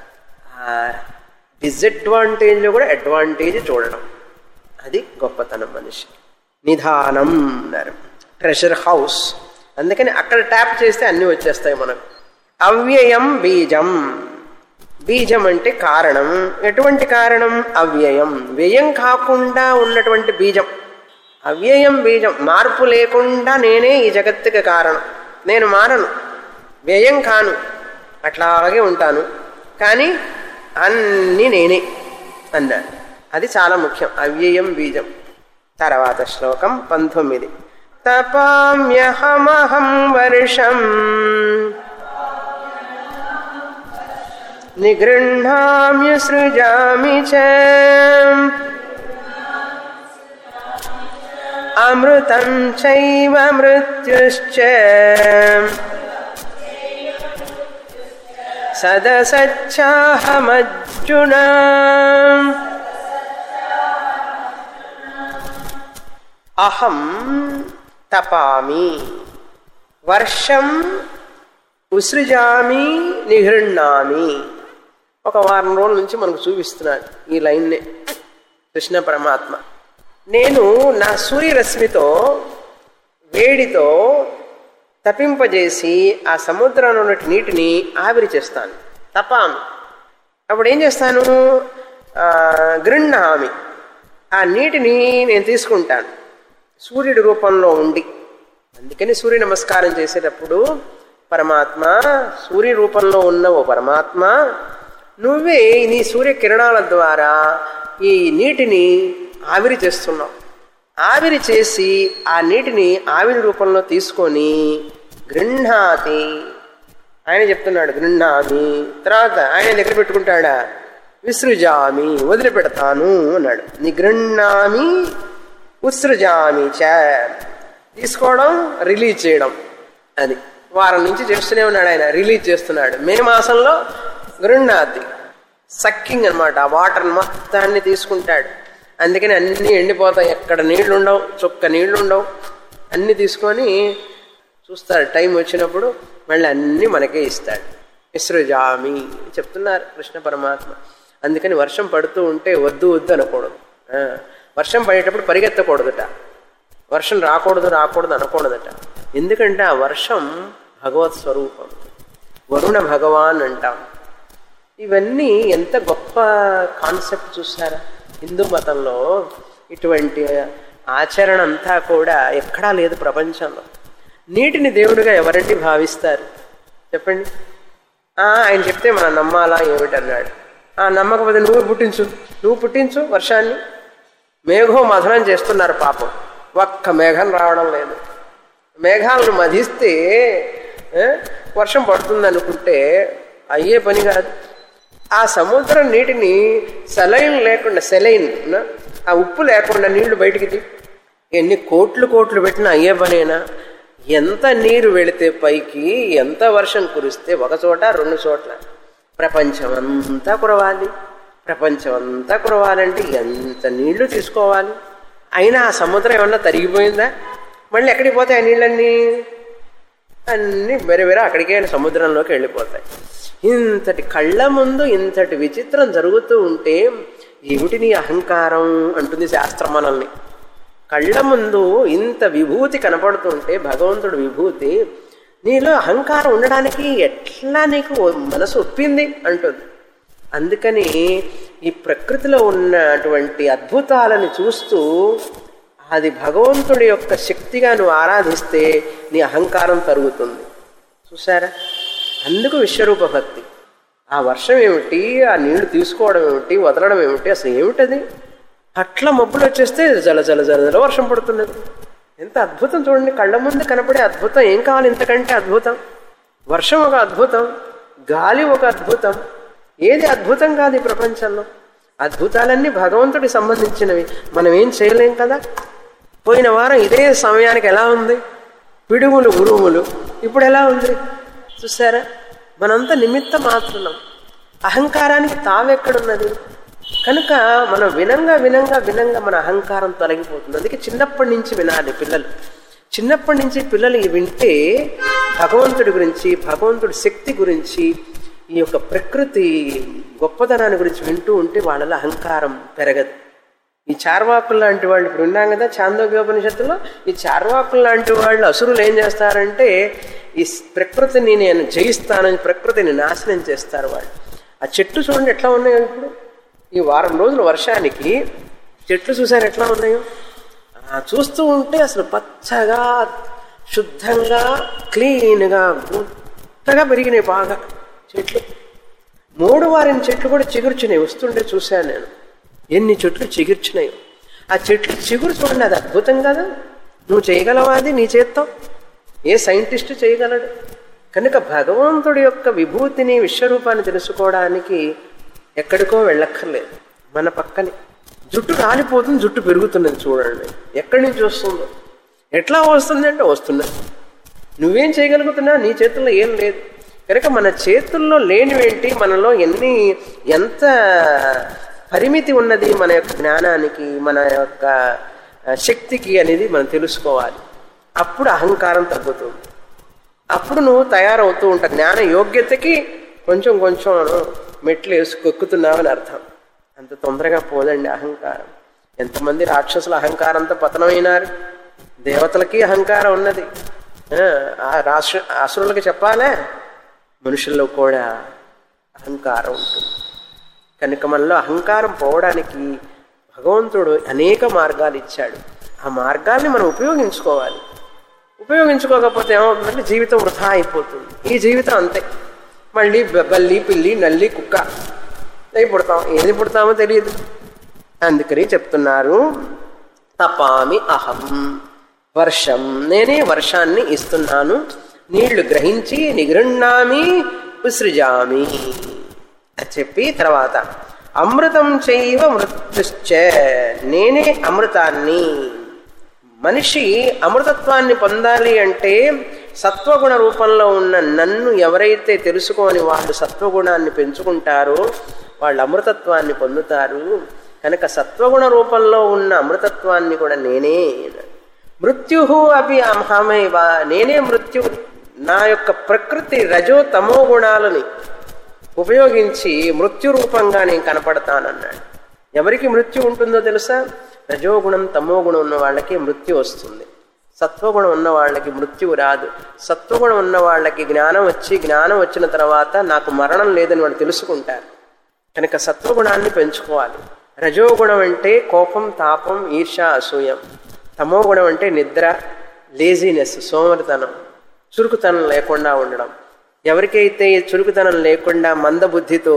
డిసడ్వాంటేజ్లో కూడా అడ్వాంటేజ్ చూడడం అది గొప్పతనం మనిషి నిధానం అన్నారు ట్రెషర్ హౌస్ అందుకని అక్కడ ట్యాప్ చేస్తే అన్నీ వచ్చేస్తాయి మనకు అవ్యయం బీజం బీజం అంటే కారణం ఎటువంటి కారణం అవ్యయం వ్యయం కాకుండా ఉన్నటువంటి బీజం అవ్యయం బీజం మార్పు లేకుండా నేనే ఈ జగత్తుకి కారణం నేను మారను వ్యయం కాను అట్లాగే ఉంటాను కానీ అన్నీ నేనే అన్నాడు అది చాలా ముఖ్యం అవ్యయం బీజం తర్వాత శ్లోకం పంతొమ్మిది తపామ్యహమహం వర్షం నిగృహ్ణామ్య సృజామి చ అమృతం చైవ మృత్యుశ్చ సదసచ్చాహమర్జున అహం తపామి వర్షం ఉసృజామి నిగృహ్ణామి ఒక వారం రోజుల నుంచి మనకు చూపిస్తున్నాడు ఈ లైన్నే కృష్ణ పరమాత్మ నేను నా సూర్యరశ్మితో వేడితో తపింపజేసి ఆ సముద్రంలో ఉన్న నీటిని ఆవిరి చేస్తాను తపామి అప్పుడు ఏం చేస్తాను ఆ, గృహ్ణామి ఆ నీటిని నేను తీసుకుంటాను సూర్యుడి రూపంలో ఉండి అందుకని సూర్య నమస్కారం చేసేటప్పుడు పరమాత్మ సూర్య రూపంలో ఉన్న ఓ పరమాత్మ నువ్వే నీ సూర్య కిరణాల ద్వారా ఈ నీటిని ఆవిరి చేస్తున్నావు ఆవిరి చేసి ఆ నీటిని ఆవిరి రూపంలో తీసుకొని గృహ్ణాతి ఆయన చెప్తున్నాడు గృహ్ణామి తర్వాత ఆయన దగ్గర పెట్టుకుంటాడా విసృజామి వదిలిపెడతాను అన్నాడు నిగృహ్ణామి ఉత్సృజామి చ తీసుకోవడం రిలీజ్ చేయడం అది వారం నుంచి చేస్తూనే ఉన్నాడు ఆయన రిలీజ్ చేస్తున్నాడు మే మాసంలో గృహ్ణాతి సక్కింగ్ అనమాట ఆ వాటర్ మొత్తాన్ని తీసుకుంటాడు అందుకని అన్నీ ఎండిపోతాయి ఎక్కడ నీళ్లు ఉండవు చుక్క నీళ్లు ఉండవు అన్నీ తీసుకొని చూస్తాడు టైం వచ్చినప్పుడు మళ్ళీ అన్నీ మనకే ఇస్తాడు విసృజామి చెప్తున్నారు కృష్ణ పరమాత్మ అందుకని వర్షం పడుతూ ఉంటే వద్దు వద్దు అనకూడదు ఆ, వర్షం పడేటప్పుడు పరిగెత్తకూడదుట వర్షం రాకూడదు రాకూడదు అనకూడదట ఎందుకంటే ఆ వర్షం భగవత్ స్వరూపం వరుణ భగవాన్ అంటాం ఇవన్నీ ఎంత గొప్ప కాన్సెప్ట్ చూసారా హిందూ మతంలో ఇటువంటి ఆచరణ అంతా కూడా ఎక్కడా లేదు ప్రపంచంలో నీటిని దేవుడిగా ఎవరండి భావిస్తారు చెప్పండి ఆ, ఆయన చెప్తే మనం నమ్మాలా ఏమిటన్నాడు ఆ నమ్మకపోతే నువ్వు పుట్టించు నువ్వు పుట్టించు వర్షాన్ని మేఘం మధనం చేస్తున్నారు పాపం ఒక్క మేఘం రావడం లేదు మేఘాలను మధిస్తే ఏ, వర్షం పడుతుంది అనుకుంటే అయ్యే పని కాదు ఆ సముద్రం నీటిని సెలైన్ లేకుండా సెలైన్ నా? ఆ ఉప్పు లేకుండా నీళ్లు బయటికి తీ ఎన్ని కోట్లు కోట్లు పెట్టినా అయ్యే పనేనా ఎంత నీరు వెళితే పైకి ఎంత వర్షం కురిస్తే ఒక చోట రెండు చోట్ల ప్రపంచం అంతా కురవాలి ప్రపంచం అంతా కురవాలంటే ఎంత నీళ్లు తీసుకోవాలి అయినా ఆ సముద్రం ఏమన్నా తరిగిపోయిందా మళ్ళీ ఎక్కడికి పోతాయి ఆ నీళ్ళన్నీ అన్ని వేరే వేరే అక్కడికే సముద్రంలోకి వెళ్ళిపోతాయి ఇంతటి కళ్ళ ముందు ఇంతటి విచిత్రం జరుగుతూ ఉంటే ఏమిటి నీ అహంకారం అంటుంది శాస్త్రం మనల్ని కళ్ళ ముందు ఇంత విభూతి కనపడుతుంటే భగవంతుడు విభూతి నీలో అహంకారం ఉండడానికి ఎట్లా నీకు మనసు ఒప్పింది అంటుంది అందుకని ఈ ప్రకృతిలో ఉన్నటువంటి అద్భుతాలను చూస్తూ అది భగవంతుడి యొక్క శక్తిగా నువ్వు ఆరాధిస్తే నీ అహంకారం తరుగుతుంది చూసారా అందుకు విశ్వరూప భక్తి ఆ వర్షం ఏమిటి ఆ నీళ్లు తీసుకోవడం ఏమిటి వదలడం ఏమిటి అసలు ఏమిటది అట్లా మబ్బులు వచ్చేస్తే జల జల జల జల వర్షం పడుతున్నది ఎంత అద్భుతం చూడండి కళ్ళ ముందు కనపడే అద్భుతం ఏం కావాలి ఇంతకంటే అద్భుతం వర్షం ఒక అద్భుతం గాలి ఒక అద్భుతం ఏది అద్భుతం కాదు ఈ ప్రపంచంలో అద్భుతాలన్నీ భగవంతుడికి సంబంధించినవి మనం ఏం చేయలేం కదా పోయిన వారం ఇదే సమయానికి ఎలా ఉంది పిడుగులు ఉరుములు ఇప్పుడు ఎలా ఉంది చూసారా మనంతా నిమిత్త మాత్రులం అహంకారానికి తావెక్కడున్నది కనుక మనం వినంగా వినంగా వినంగా మన అహంకారం తొలగిపోతుంది అందుకే చిన్నప్పటి నుంచి వినాలి పిల్లలు చిన్నప్పటి నుంచి పిల్లలు ఇవి వింటే భగవంతుడి గురించి భగవంతుడి శక్తి గురించి ఈ యొక్క ప్రకృతి గొప్పతనాన్ని గురించి వింటూ ఉంటే వాళ్ళలో అహంకారం పెరగదు ఈ చార్వాకులు లాంటి వాళ్ళు ఇప్పుడు విన్నాం కదా చాందోగ్యోపనిషత్తులో ఈ చార్వాకులు లాంటి వాళ్ళు అసురులు ఏం చేస్తారంటే ఈ ప్రకృతిని నేను జయిస్తానని ప్రకృతిని నాశనం చేస్తారు వాళ్ళు ఆ చెట్టు చూడండి ఎట్లా ఉన్నాయో ఇప్పుడు ఈ వారం రోజుల వర్షానికి చెట్లు చూసారు ఎట్లా ఉన్నాయో ఆ చూస్తూ ఉంటే అసలు పచ్చగా శుద్ధంగా క్లీన్గా గుట్టగా పెరిగినాయి బాగా చెట్లు మూడు వారిన చెట్లు కూడా చిగుర్చినాయి వస్తుంటే చూశాను నేను ఎన్ని చెట్లు చిగుర్చినాయి ఆ చెట్లు చిగురు చూడండి అది అద్భుతం కదా నువ్వు చేయగలవా అది నీ చేత్తో ఏ సైంటిస్ట్ చేయగలడు కనుక భగవంతుడి యొక్క విభూతిని విశ్వరూపాన్ని తెలుసుకోవడానికి ఎక్కడికో వెళ్ళక్కర్లేదు మన పక్కనే జుట్టు రాలిపోతుంది జుట్టు పెరుగుతున్నది చూడండి ఎక్కడి నుంచి వస్తుందో ఎట్లా వస్తుంది అంటే వస్తున్నది నువ్వేం చేయగలుగుతున్నా నీ చేతుల్లో ఏం లేదు కనుక మన చేతుల్లో లేనివేంటి మనలో ఎన్ని ఎంత పరిమితి ఉన్నది మన యొక్క జ్ఞానానికి మన యొక్క శక్తికి అనేది మనం తెలుసుకోవాలి అప్పుడు అహంకారం తగ్గుతుంది అప్పుడు నువ్వు తయారవుతూ ఉంటావు జ్ఞాన యోగ్యతకి కొంచెం కొంచెం మెట్లు వేసుకొక్కుతున్నావని అర్థం అంత తొందరగా పోదండి అహంకారం ఎంతమంది రాక్షసుల అహంకారంతో పతనమైనారు దేవతలకి అహంకారం ఉన్నది ఆ రాష్ట్ర అసురులకి చెప్పాలే మనుషుల్లో కూడా అహంకారం ఉంటుంది కనుక మనలో అహంకారం పోవడానికి భగవంతుడు అనేక మార్గాలు ఇచ్చాడు ఆ మార్గాల్ని మనం ఉపయోగించుకోవాలి ఉపయోగించుకోకపోతే ఏమవుతుందంటే జీవితం వృధా అయిపోతుంది ఈ జీవితం అంతే మళ్ళీ బల్లి పిల్లి నల్లి కుక్క అవి పుడతాం ఏది పుడతామో తెలియదు అందుకని చెప్తున్నారు తపామి అహం వర్షం నేనే వర్షాన్ని ఇస్తున్నాను నీళ్లు గ్రహించి నిగృణామి ఉసృజామి చెప్పి తర్వాత అమృతం చైవ మృత్యుశ్చ నేనే అమృతాన్ని మనిషి అమృతత్వాన్ని పొందాలి అంటే సత్వగుణ రూపంలో ఉన్న నన్ను ఎవరైతే తెలుసుకోని వాళ్ళు సత్వగుణాన్ని పెంచుకుంటారో వాళ్ళు అమృతత్వాన్ని పొందుతారు కనుక సత్వగుణ రూపంలో ఉన్న అమృతత్వాన్ని కూడా నేనే మృత్యు అవి అహమైవ నేనే మృత్యు నా యొక్క ప్రకృతి రజో తమో గుణాలని ఉపయోగించి మృత్యు రూపంగా నేను కనపడతానన్నాడు ఎవరికి మృత్యు ఉంటుందో తెలుసా రజోగుణం తమోగుణం ఉన్న వాళ్ళకి మృత్యు వస్తుంది సత్వగుణం ఉన్న వాళ్ళకి మృత్యువు రాదు సత్వగుణం ఉన్న వాళ్ళకి జ్ఞానం వచ్చి జ్ఞానం వచ్చిన తర్వాత నాకు మరణం లేదని వాళ్ళు తెలుసుకుంటారు కనుక సత్వగుణాన్ని పెంచుకోవాలి రజోగుణం అంటే కోపం తాపం ఈర్ష అసూయం తమోగుణం అంటే నిద్ర లేజినెస్ సోమరితనం చురుకుతనం లేకుండా ఉండడం ఎవరికైతే చురుకుతనం లేకుండా మందబుద్ధితో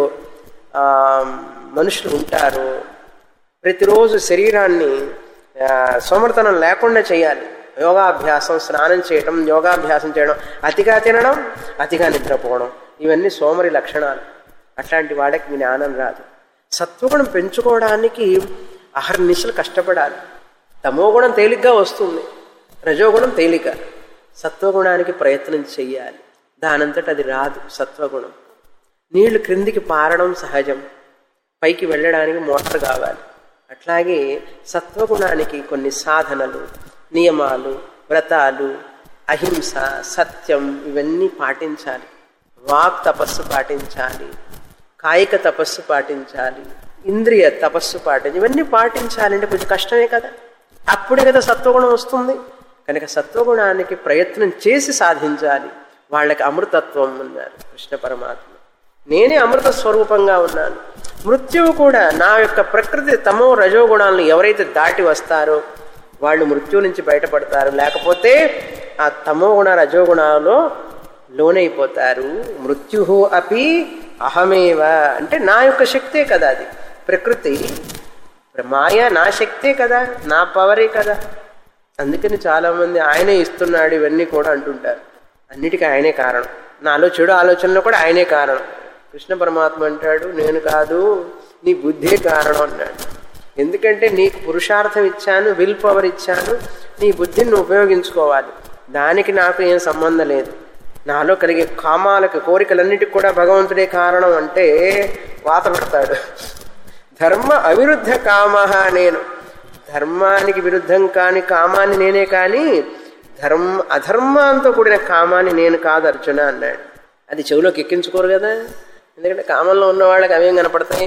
మనుషులు ఉంటారు ప్రతిరోజు శరీరాన్ని సోమర్తనం లేకుండా చేయాలి యోగాభ్యాసం స్నానం చేయడం యోగాభ్యాసం చేయడం అతిగా తినడం అతిగా నిద్రపోవడం ఇవన్నీ సోమరి లక్షణాలు అట్లాంటి వాడికి జ్ఞానం రాదు సత్వగుణం పెంచుకోవడానికి అహర్నిశలు కష్టపడాలి తమోగుణం తేలిగ్గా వస్తుంది రజోగుణం తేలిక సత్వగుణానికి ప్రయత్నం చెయ్యాలి దానంతట అది రాదు సత్వగుణం నీళ్లు క్రిందికి పారడం సహజం పైకి వెళ్ళడానికి మోటార్ కావాలి అట్లాగే సత్వగుణానికి కొన్ని సాధనలు నియమాలు వ్రతాలు అహింస సత్యం ఇవన్నీ పాటించాలి వాక్ తపస్సు పాటించాలి కాయిక తపస్సు పాటించాలి ఇంద్రియ తపస్సు పాటించాలి ఇవన్నీ పాటించాలంటే కొంచెం కష్టమే కదా అప్పుడే కదా సత్వగుణం వస్తుంది కనుక సత్వగుణానికి ప్రయత్నం చేసి సాధించాలి వాళ్ళకి అమృతత్వం ఉన్నారు కృష్ణ పరమాత్మ నేనే అమృత స్వరూపంగా ఉన్నాను మృత్యువు కూడా నా యొక్క ప్రకృతి తమో రజోగుణాలను ఎవరైతే దాటి వస్తారో వాళ్ళు మృత్యు నుంచి బయటపడతారు లేకపోతే ఆ తమోగుణ రజోగుణాలలో లోనైపోతారు మృత్యు అపి అహమేవ అంటే నా యొక్క శక్తే కదా అది ప్రకృతి మాయ నా శక్తే కదా నా పవరే కదా అందుకని చాలామంది ఆయనే ఇస్తున్నాడు ఇవన్నీ కూడా అంటుంటారు అన్నిటికీ ఆయనే కారణం నాలో చెడు ఆలోచనలో కూడా ఆయనే కారణం కృష్ణ పరమాత్మ అంటాడు నేను కాదు నీ బుద్ధే కారణం అన్నాడు ఎందుకంటే నీకు పురుషార్థం ఇచ్చాను విల్ పవర్ ఇచ్చాను నీ బుద్ధిని నువ్వు ఉపయోగించుకోవాలి దానికి నాకు ఏం సంబంధం లేదు నాలో కలిగే కామాలకు కోరికలన్నిటికి కూడా భగవంతుడే కారణం అంటే వాత పెడతాడు ధర్మ అవిరుద్ధ కామ నేను ధర్మానికి విరుద్ధం కాని కామాన్ని నేనే కానీ ధర్మ అధర్మంతో కూడిన కామాన్ని నేను కాదు అర్జున అన్నాడు అది చెవిలోకి ఎక్కించుకోరు కదా ఎందుకంటే కామంలో ఉన్న వాళ్ళకి అవేం కనపడతాయి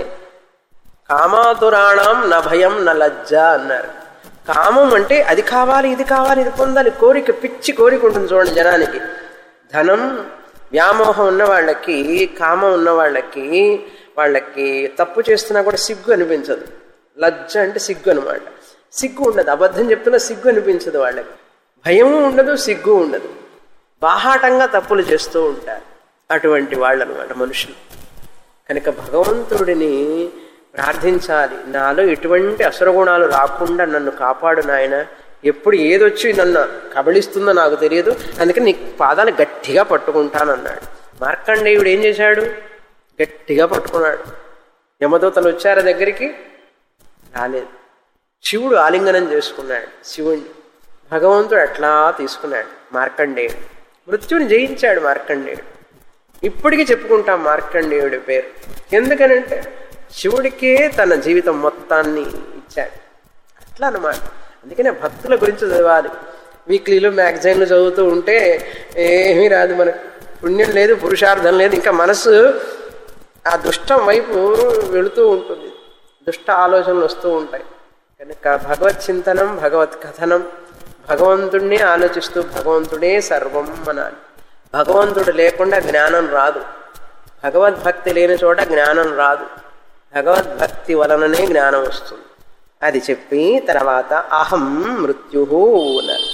కామాతురాణం నా భయం నా లజ్జ అన్నారు కామం అంటే అది కావాలి ఇది కావాలి ఇది పొందాలి కోరిక పిచ్చి కోరిక ఉంటుంది చూడండి జనానికి ధనం వ్యామోహం ఉన్న వాళ్ళకి కామం ఉన్న వాళ్ళకి వాళ్ళకి తప్పు చేస్తున్నా కూడా సిగ్గు అనిపించదు లజ్జ అంటే సిగ్గు అనమాట సిగ్గు ఉండదు అబద్ధం చెప్తున్నా సిగ్గు అనిపించదు వాళ్ళకి భయం ఉండదు సిగ్గు ఉండదు బాహాటంగా తప్పులు చేస్తూ ఉంటారు అటువంటి వాళ్ళు అనమాట మనుషులు కనుక భగవంతుడిని ప్రార్థించాలి నాలో ఎటువంటి అసురగుణాలు రాకుండా నన్ను కాపాడు నాయన ఎప్పుడు ఏదొచ్చి నన్ను కబళిస్తుందో నాకు తెలియదు అందుకని నీ పాదాలు గట్టిగా పట్టుకుంటానన్నాడు మార్కండేయుడు ఏం చేశాడు గట్టిగా పట్టుకున్నాడు యమదూతలు వచ్చారు దగ్గరికి రాలేదు శివుడు ఆలింగనం చేసుకున్నాడు శివుణ్ణి భగవంతుడు అట్లా తీసుకున్నాడు మార్కండేయుడు మృత్యుని జయించాడు మార్కండేయుడు ఇప్పటికీ చెప్పుకుంటాం మార్కండేయుడి పేరు ఎందుకనంటే శివుడికే తన జీవితం మొత్తాన్ని ఇచ్చాడు అట్లా అనమాట అందుకనే భక్తుల గురించి చదవాలి వీక్లీలు మ్యాగజైన్లు చదువుతూ ఉంటే ఏమీ రాదు మనకు పుణ్యం లేదు పురుషార్థం లేదు ఇంకా మనసు ఆ దుష్టం వైపు వెళుతూ ఉంటుంది దుష్ట ఆలోచనలు వస్తూ ఉంటాయి కనుక భగవత్ చింతనం భగవత్ కథనం భగవంతుడిని ఆలోచిస్తూ భగవంతుడే సర్వం అనాలి భగవంతుడు లేకుండా జ్ఞానం రాదు భగవద్భక్తి లేని చోట జ్ఞానం రాదు భగవద్భక్తి వలననే జ్ఞానం వస్తుంది అది చెప్పి తర్వాత అహం మృత్యు అన్నారు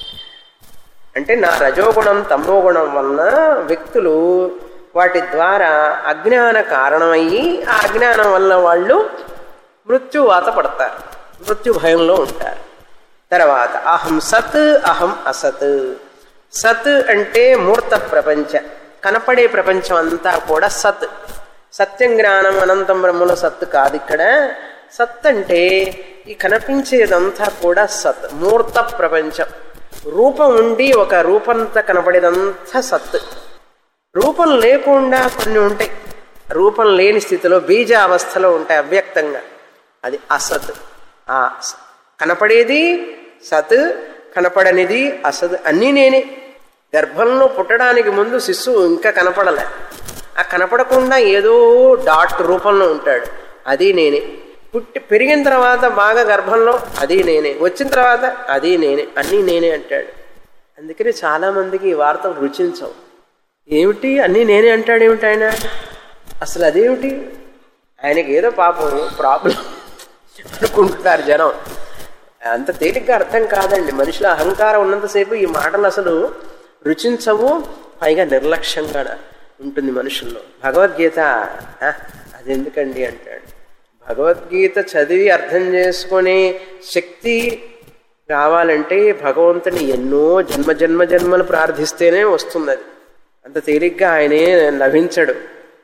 అంటే నా రజోగుణం తమోగుణం వలన వ్యక్తులు వాటి ద్వారా అజ్ఞాన కారణమయ్యి ఆ అజ్ఞానం వల్ల వాళ్ళు మృత్యువాత పడతారు మృత్యు భయంలో ఉంటారు తర్వాత అహం సత్ అహం అసత్ సత్ అంటే మూర్త ప్రపంచ కనపడే ప్రపంచం అంతా కూడా సత్ సత్యం జ్ఞానం అనంతం బ్రహ్మల సత్ కాదు ఇక్కడ సత్ అంటే ఈ కనిపించేదంతా కూడా సత్ మూర్త ప్రపంచం రూపం ఉండి ఒక రూపంతా కనపడేదంతా సత్ రూపం లేకుండా కొన్ని ఉంటాయి రూపం లేని స్థితిలో బీజ అవస్థలో ఉంటాయి అవ్యక్తంగా అది అసత్ ఆ కనపడేది సత్ కనపడనిది అసత్ అన్నీ నేనే గర్భంలో పుట్టడానికి ముందు శిశువు ఇంకా కనపడలే ఆ కనపడకుండా ఏదో డాట్ రూపంలో ఉంటాడు అది నేనే పుట్టి పెరిగిన తర్వాత బాగా గర్భంలో అది నేనే వచ్చిన తర్వాత అది నేనే అన్నీ నేనే అంటాడు అందుకని చాలామందికి ఈ వార్తలు రుచించవు ఏమిటి అన్నీ నేనే అంటాడు ఏమిటి ఆయన అసలు అదేమిటి ఆయనకి ఏదో పాపం ప్రాబ్లం అనుకుంటున్నారు జనం అంత తేలిగ్గా అర్థం కాదండి మనుషుల అహంకారం ఉన్నంతసేపు ఈ మాటలు అసలు రుచించవు పైగా నిర్లక్ష్యంగా ఉంటుంది మనుషుల్లో భగవద్గీత "ఆ, అది ఎందుకండి అంటాడు భగవద్గీత చదివి అర్థం చేసుకునే శక్తి రావాలంటే భగవంతుని ఎన్నో జన్మ జన్మ జన్మలు ప్రార్థిస్తేనే వస్తుంది అది అంత తేలిగ్గా ఆయనే లభించడు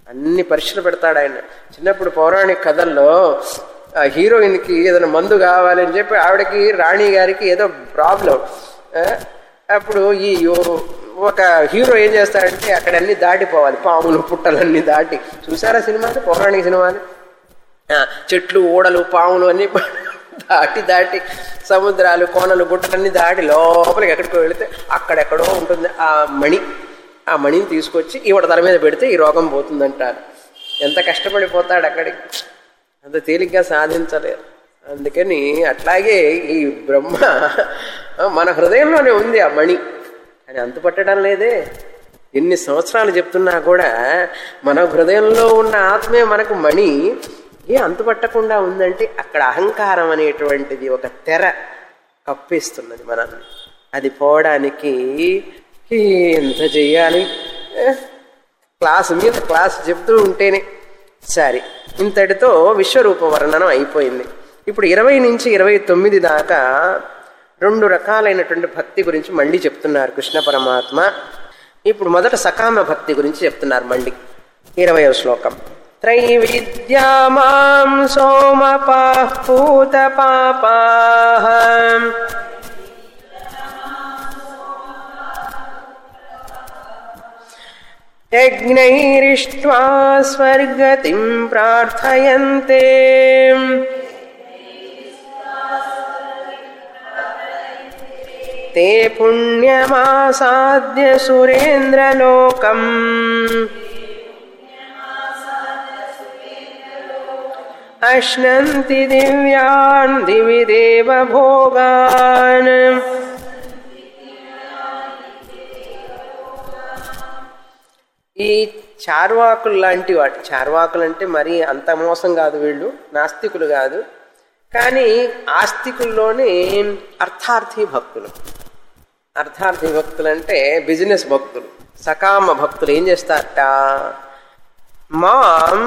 అన్ని పరీక్షలు పెడతాడు ఆయన చిన్నప్పుడు పౌరాణిక కథల్లో ఆ హీరోయిన్కి ఏదైనా మందు కావాలి అని చెప్పి ఆవిడకి రాణి గారికి ఏదో ప్రాబ్లం అప్పుడు ఈ యో- ఒక హీరో ఏం చేస్తాడంటే అక్కడ అన్ని దాటిపోవాలి పాములు పుట్టలన్నీ దాటి చూసారా సినిమాలు పౌరాణిక సినిమాలు ఆ, చెట్లు ఓడలు పాములు అన్ని దాటి దాటి సముద్రాలు కోనలు గుట్టలన్నీ దాటి లోపలికి ఎక్కడికో వెళితే అక్కడెక్కడో ఉంటుంది ఆ మణి ఆ మణిని తీసుకొచ్చి ఈవిడ తల మీద పెడితే ఈ రోగం పోతుందంటారు ఎంత కష్టపడిపోతాడు అక్కడికి అంత తేలిగ్గా సాధించలేరు అందుకని అట్లాగే ఈ బ్రహ్మ మన హృదయంలోనే ఉంది ఆ మణి అని అంతుపట్టడం లేదే ఎన్ని సంవత్సరాలు చెప్తున్నా కూడా మన హృదయంలో ఉన్న ఆత్మే మనకు మణి ఏ అంతుపట్టకుండా ఉందంటే అక్కడ అహంకారం అనేటువంటిది ఒక తెర కప్పిస్తున్నది మనల్ని అది పోవడానికి ఎంత చెయ్యాలి ఏ? క్లాసు మీద క్లాస్ చెప్తూ ఉంటేనే సరే ఇంతటితో విశ్వరూప వర్ణనం అయిపోయింది ఇప్పుడు ఇరవై నుంచి ఇరవై తొమ్మిది దాకా రెండు రకాలైనటువంటి భక్తి గురించి మళ్ళీ చెప్తున్నారు కృష్ణ పరమాత్మ ఇప్పుడు మొదట సకామ భక్తి గురించి చెప్తున్నారు మళ్ళీ ఇరవయో శ్లోకం త్రైవిద్యా మాం సోమపా పూత పాపా యజ్ఞైరిష్ట్వా స్వర్గతిం ప్రార్థయంతే ते पुण्यमासाद्य सुरेन्द्रलोकम् अश्नन्ति दिव्यान् दिवि देवभोगान् ఈ చార్వాకులు లాంటి వాటి చార్వాకులు అంటే మరీ అంత మోసం కాదు వీళ్ళు నాస్తికులు కాదు కానీ ఆస్తికుల్లోనే అర్థార్థి భక్తులు అర్థార్థి భక్తులు అంటే బిజినెస్ భక్తులు సకామ భక్తులు ఏం చేస్తారట మాం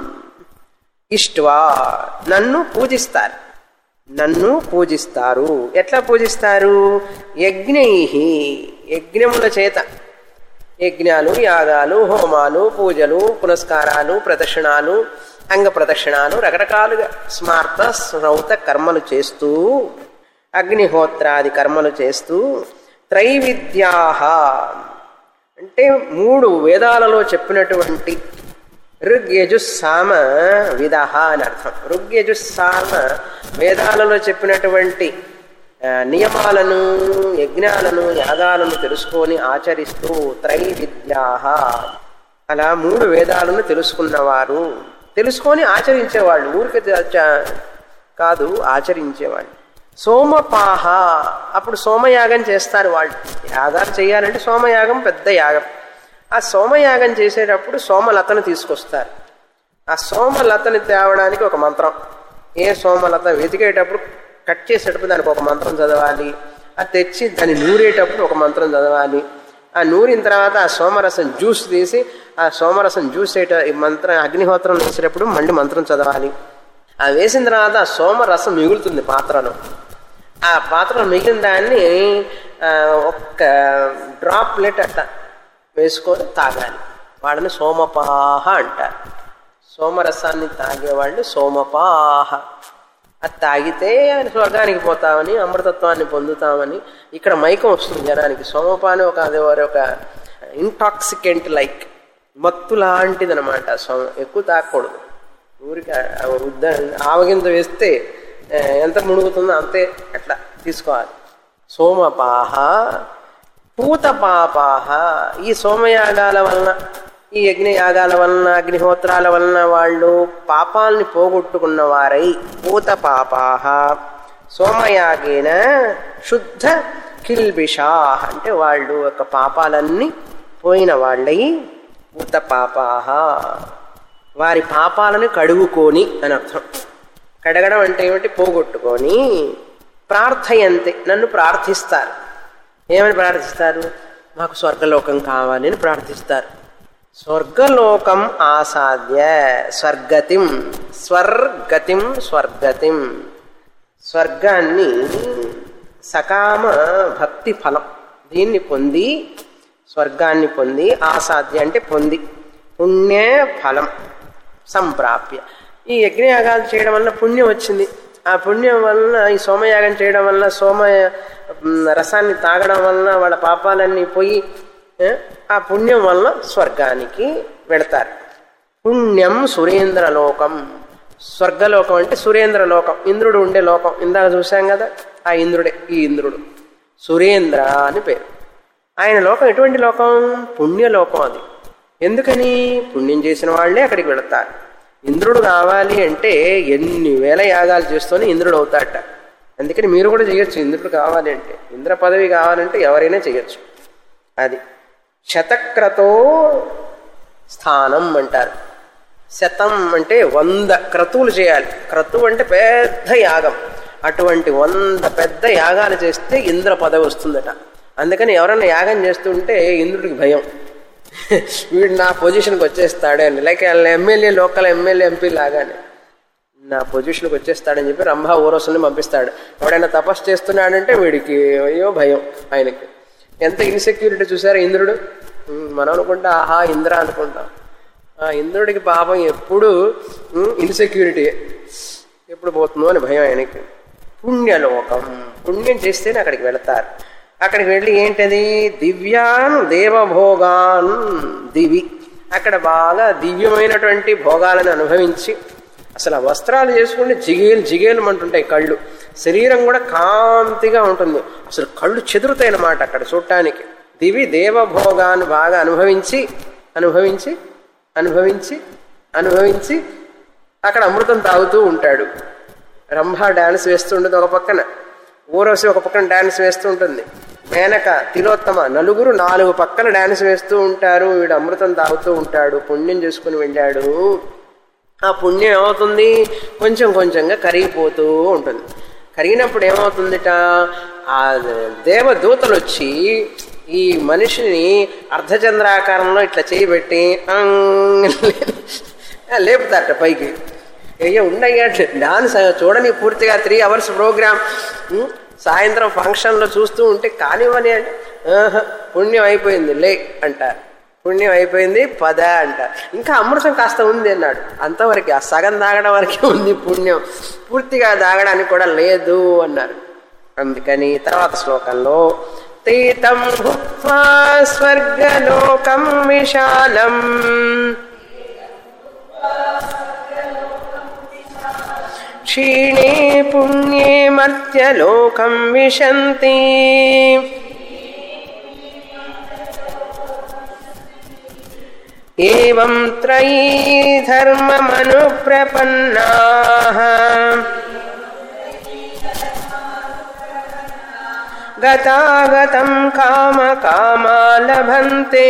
ఇష్ట్వా నన్ను పూజిస్తారు నన్ను పూజిస్తారు ఎట్లా పూజిస్తారు యజ్ఞై యజ్ఞముల చేత యజ్ఞాలు యాగాలు హోమాలు పూజలు పునస్కారాలు ప్రదక్షిణాలు అంగ ప్రదక్షిణాలు రకరకాలుగా స్మార్త శ్రౌత కర్మలు చేస్తూ అగ్నిహోత్రాది కర్మలు చేస్తూ త్రైవిద్యాహ అంటే మూడు వేదాలలో చెప్పినటువంటి ఋగ్యజుస్సామ విదహ అని అర్థం ఋగ్యజుస్సామ వేదాలలో చెప్పినటువంటి ఆ, నియమాలను యజ్ఞాలను యాగాలను తెలుసుకొని ఆచరిస్తూ త్రైవిద్యాహ అలా మూడు వేదాలను తెలుసుకున్నవారు తెలుసుకొని ఆచరించేవాళ్ళు ఊరికే చ- చ- కాదు ఆచరించేవాళ్ళు సోమపాహ అప్పుడు సోమయాగం చేస్తారు వాళ్ళు యాగాలు చేయాలంటే సోమయాగం పెద్ద యాగం ఆ సోమయాగం చేసేటప్పుడు సోమలతను తీసుకొస్తారు ఆ సోమలతని తేవడానికి ఒక మంత్రం ఏ సోమలత వెతికేటప్పుడు కట్ చేసేటప్పుడు దానికి ఒక మంత్రం చదవాలి అది తెచ్చి దాన్ని నూరేటప్పుడు ఒక మంత్రం చదవాలి ఆ నూరిన తర్వాత ఆ సోమరసం జ్యూస్ తీసి ఆ సోమరసం జ్యూస్ వేయట ఈ మంత్రం అగ్నిహోత్రం వేసేటప్పుడు మళ్ళీ మంత్రం చదవాలి ఆ వేసిన తర్వాత ఆ సోమరసం మిగులుతుంది పాత్రలో ఆ పాత్రలో మిగిలిన దాన్ని ఆ, ఒక్క డ్రాప్లెట్ అట్లా వేసుకొని తాగాలి వాళ్ళని సోమపాహ అంటారు సోమరసాన్ని తాగేవాళ్ళు సోమపాహ అది తాగితే ఆయన స్వర్గానికి పోతామని అమృతత్వాన్ని పొందుతామని ఇక్కడ మైకం వస్తుంది జనానికి సోమపా అని ఒక అది ఒక ఇంటాక్సికెంట్ లైక్ మత్తు లాంటిది అనమాట సోమ ఎక్కువ తాగకూడదు ఊరికి ఆ వృద్ధ ఆవగింజ వేస్తే ఆ, ఎంత మునుగుతుందో అంతే అట్లా తీసుకోవాలి సోమపాహ పూతపాపాహ ఈ సోమయాగాల వలన ఈ యజ్ఞయాగాల వలన అగ్నిహోత్రాల వలన వాళ్ళు పాపాలని పోగొట్టుకున్న వారై పూతపాపాహ సోమయాగేన శుద్ధ కిల్బిషా అంటే వాళ్ళు యొక్క పాపాలన్నీ పోయిన వాళ్ళై పూతపాపాహ వారి పాపాలను కడుగుకొని అని అర్థం కడగడం అంటే ఏమిటి పోగొట్టుకొని ప్రార్థయంతే నన్ను ప్రార్థిస్తారు ఏమని ప్రార్థిస్తారు మాకు స్వర్గలోకం కావాలి అని ప్రార్థిస్తారు స్వర్గలోకం ఆసాద్య స్వర్గతిం స్వర్గతిం స్వర్గతిం స్వర్గాన్ని సకామ భక్తి ఫలం దీన్ని పొంది స్వర్గాన్ని పొంది ఆసాద్య అంటే పొంది పుణ్య ఫలం సంప్రాప్య ఈ యజ్ఞయాగాలు చేయడం వల్ల పుణ్యం వచ్చింది ఆ పుణ్యం వలన ఈ సోమయాగం చేయడం వల్ల సోమ మ్, రసాన్ని తాగడం వలన వాళ్ళ పాపాలన్నీ పోయి ఏ, ఆ పుణ్యం వలన స్వర్గానికి వెడతారు పుణ్యం సురేంద్రలోకం స్వర్గలోకం అంటే సురేంద్రలోకం ఇంద్రుడు ఉండే లోకం ఇందాక చూశాం కదా ఆ ఇంద్రుడే ఈ ఇంద్రుడు సురేంద్ర అని పేరు ఆయన లోకం ఎటువంటి లోకం పుణ్యలోకం అది ఎందుకని పుణ్యం చేసిన వాళ్ళే అక్కడికి వెళతారు ఇంద్రుడు కావాలి అంటే ఎన్ని వేల యాగాలు చేస్తూనే ఇంద్రుడు అవుతాడట అందుకని మీరు కూడా చేయొచ్చు ఇంద్రుడు కావాలి అంటే ఇంద్ర పదవి కావాలంటే ఎవరైనా చేయొచ్చు అది శతక్రతో స్థానం అంటారు శతం అంటే వంద క్రతువులు చేయాలి క్రతువు అంటే పెద్ద యాగం అటువంటి వంద పెద్ద యాగాలు చేస్తే ఇంద్ర పదవి వస్తుందట అందుకని ఎవరైనా యాగం చేస్తుంటే ఇంద్రుడికి భయం వీడు నా పొజిషన్కి వచ్చేస్తాడే అని like MLA local MLA MP లాగానే నా పొజిషన్కి వచ్చేస్తాడని చెప్పి రంభా ఊరసుని పంపిస్తాడు ఎవడైనా తపస్సు చేస్తున్నాడంటే వీడికి అయ్యో భయం ఆయనకి ఎంత ఇన్సెక్యూరిటీ చూసారా ఇంద్రుడు ఉమ్, మనం అనుకుంటా ఆహా ఇంద్ర అనుకుంటాం ఆ ఇంద్రుడికి పాపం ఎప్పుడు ఇన్సెక్యూరిటీ ఎప్పుడు పోతుందో అని భయం ఆయనకి పుణ్యలోకం పుణ్యం చేస్తేనే అక్కడికి వెళతారు అక్కడికి వెళ్ళి ఏంటది దివ్యాన్ దేవభోగాన్ దివి అక్కడ బాగా దివ్యమైనటువంటి భోగాలను అనుభవించి అసలు ఆ వస్త్రాలు చేసుకుంటే జిగేలు జిగేలు అంటుంటాయి కళ్ళు శరీరం కూడా కాంతిగా ఉంటుంది అసలు కళ్ళు చెదురుతాయి అన్నమాట అక్కడ చూడటానికి దివి దేవభోగాన్ని బాగా అనుభవించి అనుభవించి అనుభవించి అనుభవించి అక్కడ అమృతం తాగుతూ ఉంటాడు రంభ డాన్స్ వేస్తూ ఉంటుంది ఒక పక్కన ఊరవసి ఒక పక్కన డాన్స్ వేస్తూ ఉంటుంది మేనక తిలోత్తమ నలుగురు నాలుగు పక్కన డాన్స్ వేస్తూ ఉంటారు వీడు అమృతం తాగుతూ ఉంటాడు పుణ్యం చేసుకుని వెళ్ళాడు ఆ పుణ్యం ఏమవుతుంది కొంచెం కొంచెంగా కరిగిపోతూ ఉంటుంది కరిగినప్పుడు ఏమవుతుందిట ఆ దేవదూతలు వచ్చి ఈ మనిషిని అర్ధచంద్రాకారంలో ఇట్లా చేయబెట్టి "అంగ్" లేపుతారట పైకి అయ్యో ఉండయ్యా డాన్స్ చూడని పూర్తిగా త్రీ అవర్స్ ప్రోగ్రామ్ ఉం, సాయంత్రం ఫంక్షన్లో చూస్తూ ఉంటే కానివ్వని అంటే "ఆహా, పుణ్యం అయిపోయింది లే అంటారు పుణ్యం అయిపోయింది పద అంటారు ఇంకా అమృతం కాస్త ఉంది అన్నాడు అంతవరకు ఆ సగం తాగడం వరకే ఉంది పుణ్యం పూర్తిగా తాగడానికి కూడా లేదు అన్నారు అందుకని తర్వాత శ్లోకంలో తీతం భుక్వా స్వర్గలోకం విశాలం క్షీణే పుణ్యే మర్త్యలోకం విశంతి ఏం త్రయీ ధర్మమనుప్రపన్నా గతాగతం కామ కామా లభంతే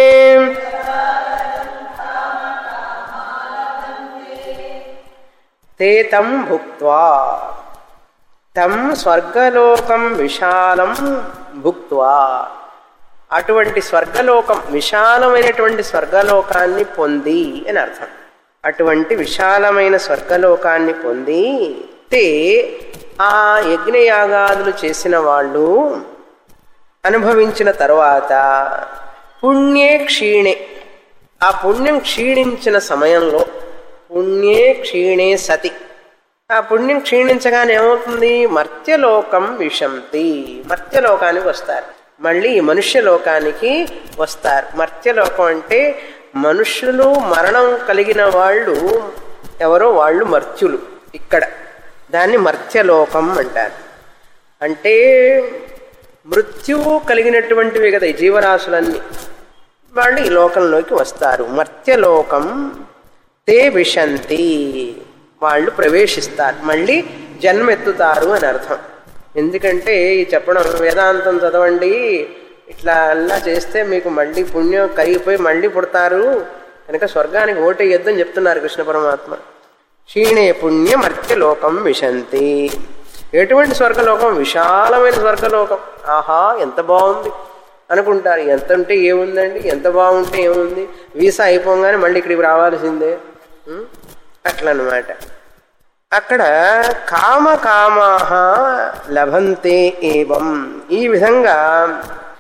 తే తం భుక్త్వా తం స్వర్గలోకం విశాలం భుక్త్వా అటువంటి స్వర్గలోకం విశాలమైనటువంటి స్వర్గలోకాన్ని పొంది అని అర్థం అటువంటి విశాలమైన స్వర్గలోకాన్ని పొంది తే ఆ యజ్ఞయాగాదులు చేసిన వాళ్ళు అనుభవించిన తరువాత పుణ్యే క్షీణే ఆ పుణ్యం క్షీణించిన సమయంలో పుణ్యే క్షీణే సతి ఆ పుణ్యం క్షీణించగానే ఏమవుతుంది మర్త్యలోకం విషంతి మర్త్యలోకానికి వస్తారు మళ్ళీ ఈ మనుష్యలోకానికి వస్తారు మర్త్యలోకం అంటే మనుష్యులు మరణం కలిగిన వాళ్ళు ఎవరో వాళ్ళు మర్త్యులు ఇక్కడ దాన్ని మర్త్యలోకం అంటారు అంటే మృత్యువు కలిగినటువంటివి కదా ఈ జీవరాశులన్నీ వాళ్ళు ఈ లోకంలోకి వస్తారు మర్త్యలోకం తే విశంతి వాళ్ళు ప్రవేశిస్తారు మళ్ళీ జన్మెత్తుతారు అని అర్థం ఎందుకంటే ఈ చెప్పడం వేదాంతం చదవండి ఇట్లా అలా చేస్తే మీకు మళ్ళీ పుణ్యం కరిగిపోయి మళ్ళీ పుడతారు కనుక స్వర్గానికి ఓటేయొద్దని చెప్తున్నారు కృష్ణ పరమాత్మ క్షీణే పుణ్య మర్త్యలోకం విశంతి ఎటువంటి స్వర్గలోకం విశాలమైన స్వర్గలోకం ఆహా ఎంత బాగుంది అనుకుంటారు ఎంత ఉంటే ఏముందండి ఎంత బాగుంటే ఏముంది వీసా అయిపోగానే మళ్ళీ ఇక్కడికి రావాల్సిందే ఉం? అట్లా అనమాట అక్కడ కామ కామాహ లభంతే ఏవం ఈ విధంగా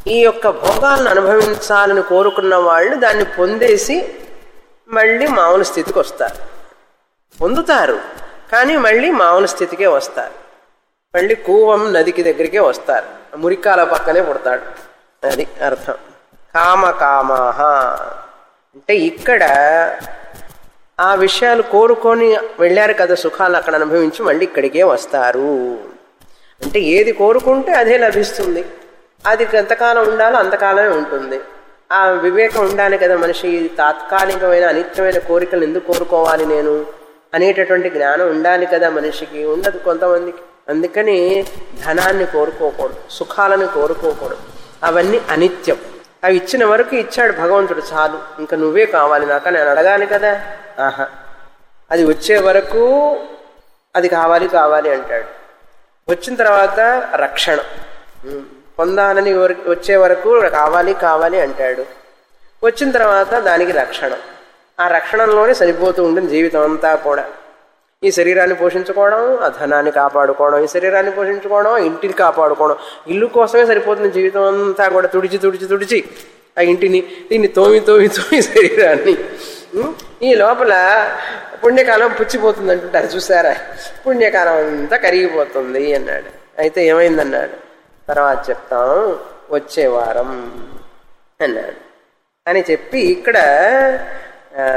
ఈ యొక్క భోగాలను అనుభవించాలని కోరుకున్న వాళ్ళు దాన్ని పొందేసి మళ్ళీ మామూలు స్థితికి వస్తారు పొందుతారు కానీ మళ్ళీ మామూలు స్థితికే వస్తారు మళ్ళీ కూవం నదికి దగ్గరికే వస్తారు మురికాల పక్కనే పుడతాడు అది అర్థం కామ కామాహ అంటే ఇక్కడ ఆ విషయాలు కోరుకొని వెళ్ళారు కదా సుఖాలు అక్కడ అనుభవించి మళ్ళీ ఇక్కడికే వస్తారు అంటే ఏది కోరుకుంటే అదే లభిస్తుంది అది ఎంతకాలం ఉండాలో అంతకాలమే ఉంటుంది ఆ వివేకం ఉండాలి కదా మనిషి ఈ తాత్కాలికమైన అనిత్యమైన కోరికలు ఎందుకు కోరుకోవాలి నేను అనేటటువంటి జ్ఞానం ఉండాలి కదా మనిషికి ఉండదు కొంతమందికి అందుకని ధనాన్ని కోరుకోకూడదు సుఖాలను కోరుకోకూడదు అవన్నీ అనిత్యం అవి ఇచ్చిన వరకు ఇచ్చాడు భగవంతుడు చాలు ఇంకా నువ్వే కావాలి నాకు నేను అడగాలి కదా ఆహా అది వచ్చే వరకు అది కావాలి కావాలి అంటాడు వచ్చిన తర్వాత రక్షణ ఉమ్, పొందాలని వర- వచ్చే వరకు కావాలి కావాలి అంటాడు వచ్చిన తర్వాత దానికి రక్షణ ఆ రక్షణలోనే సరిపోతూ ఉంటుంది జీవితం అంతా కూడా ఈ శరీరాన్ని పోషించుకోవడం ఆ ధనాన్ని కాపాడుకోవడం ఈ శరీరాన్ని పోషించుకోవడం ఆ ఇంటిని కాపాడుకోవడం ఇల్లు కోసమే సరిపోతుంది జీవితం అంతా కూడా తుడిచి తుడిచి తుడిచి ఆ ఇంటిని దీన్ని తోమి తోమి తోమి శరీరాన్ని ఉం? ఈ లోపల పుణ్యకాలం పుచ్చిపోతుంది అంటుంటారు చూసారా పుణ్యకాలం అంతా కరిగిపోతుంది అన్నాడు అయితే ఏమైందన్నాడు తర్వాత చెప్తాం వచ్చే వారం అన్నాడు అని చెప్పి ఇక్కడ ఆ,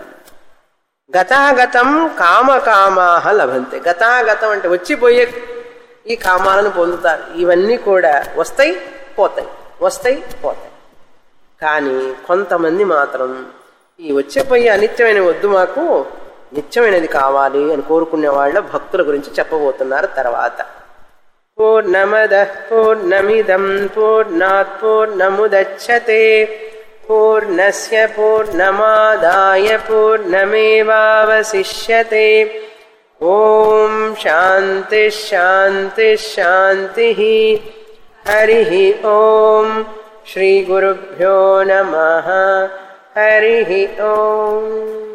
గతాగతం కామకామాహ లభంతే గతాగతం అంటే వచ్చిపోయే ఈ కామాలను పొందుతారు ఇవన్నీ కూడా వస్తాయి పోతాయి వస్తాయి పోతాయి కానీ కొంతమంది మాత్రం ఈ వచ్చేపోయే అనిత్యమైన వద్దు మాకు నిత్యమైనది కావాలి అని కోరుకునే వాళ్ళ భక్తుల గురించి చెప్పబోతున్నారు తర్వాత పూర్ణమద పూర్ణమిదం పూర్ణాత్ పూర్ణముదచ్చతే పూర్ణస్య పూర్ణమాదాయ పూర్ణమేవావశిష్యతే ఓం శాంతి శాంతి శాంతి హరి ఓం శ్రీ గురుభ్యో నమ హరి ఓం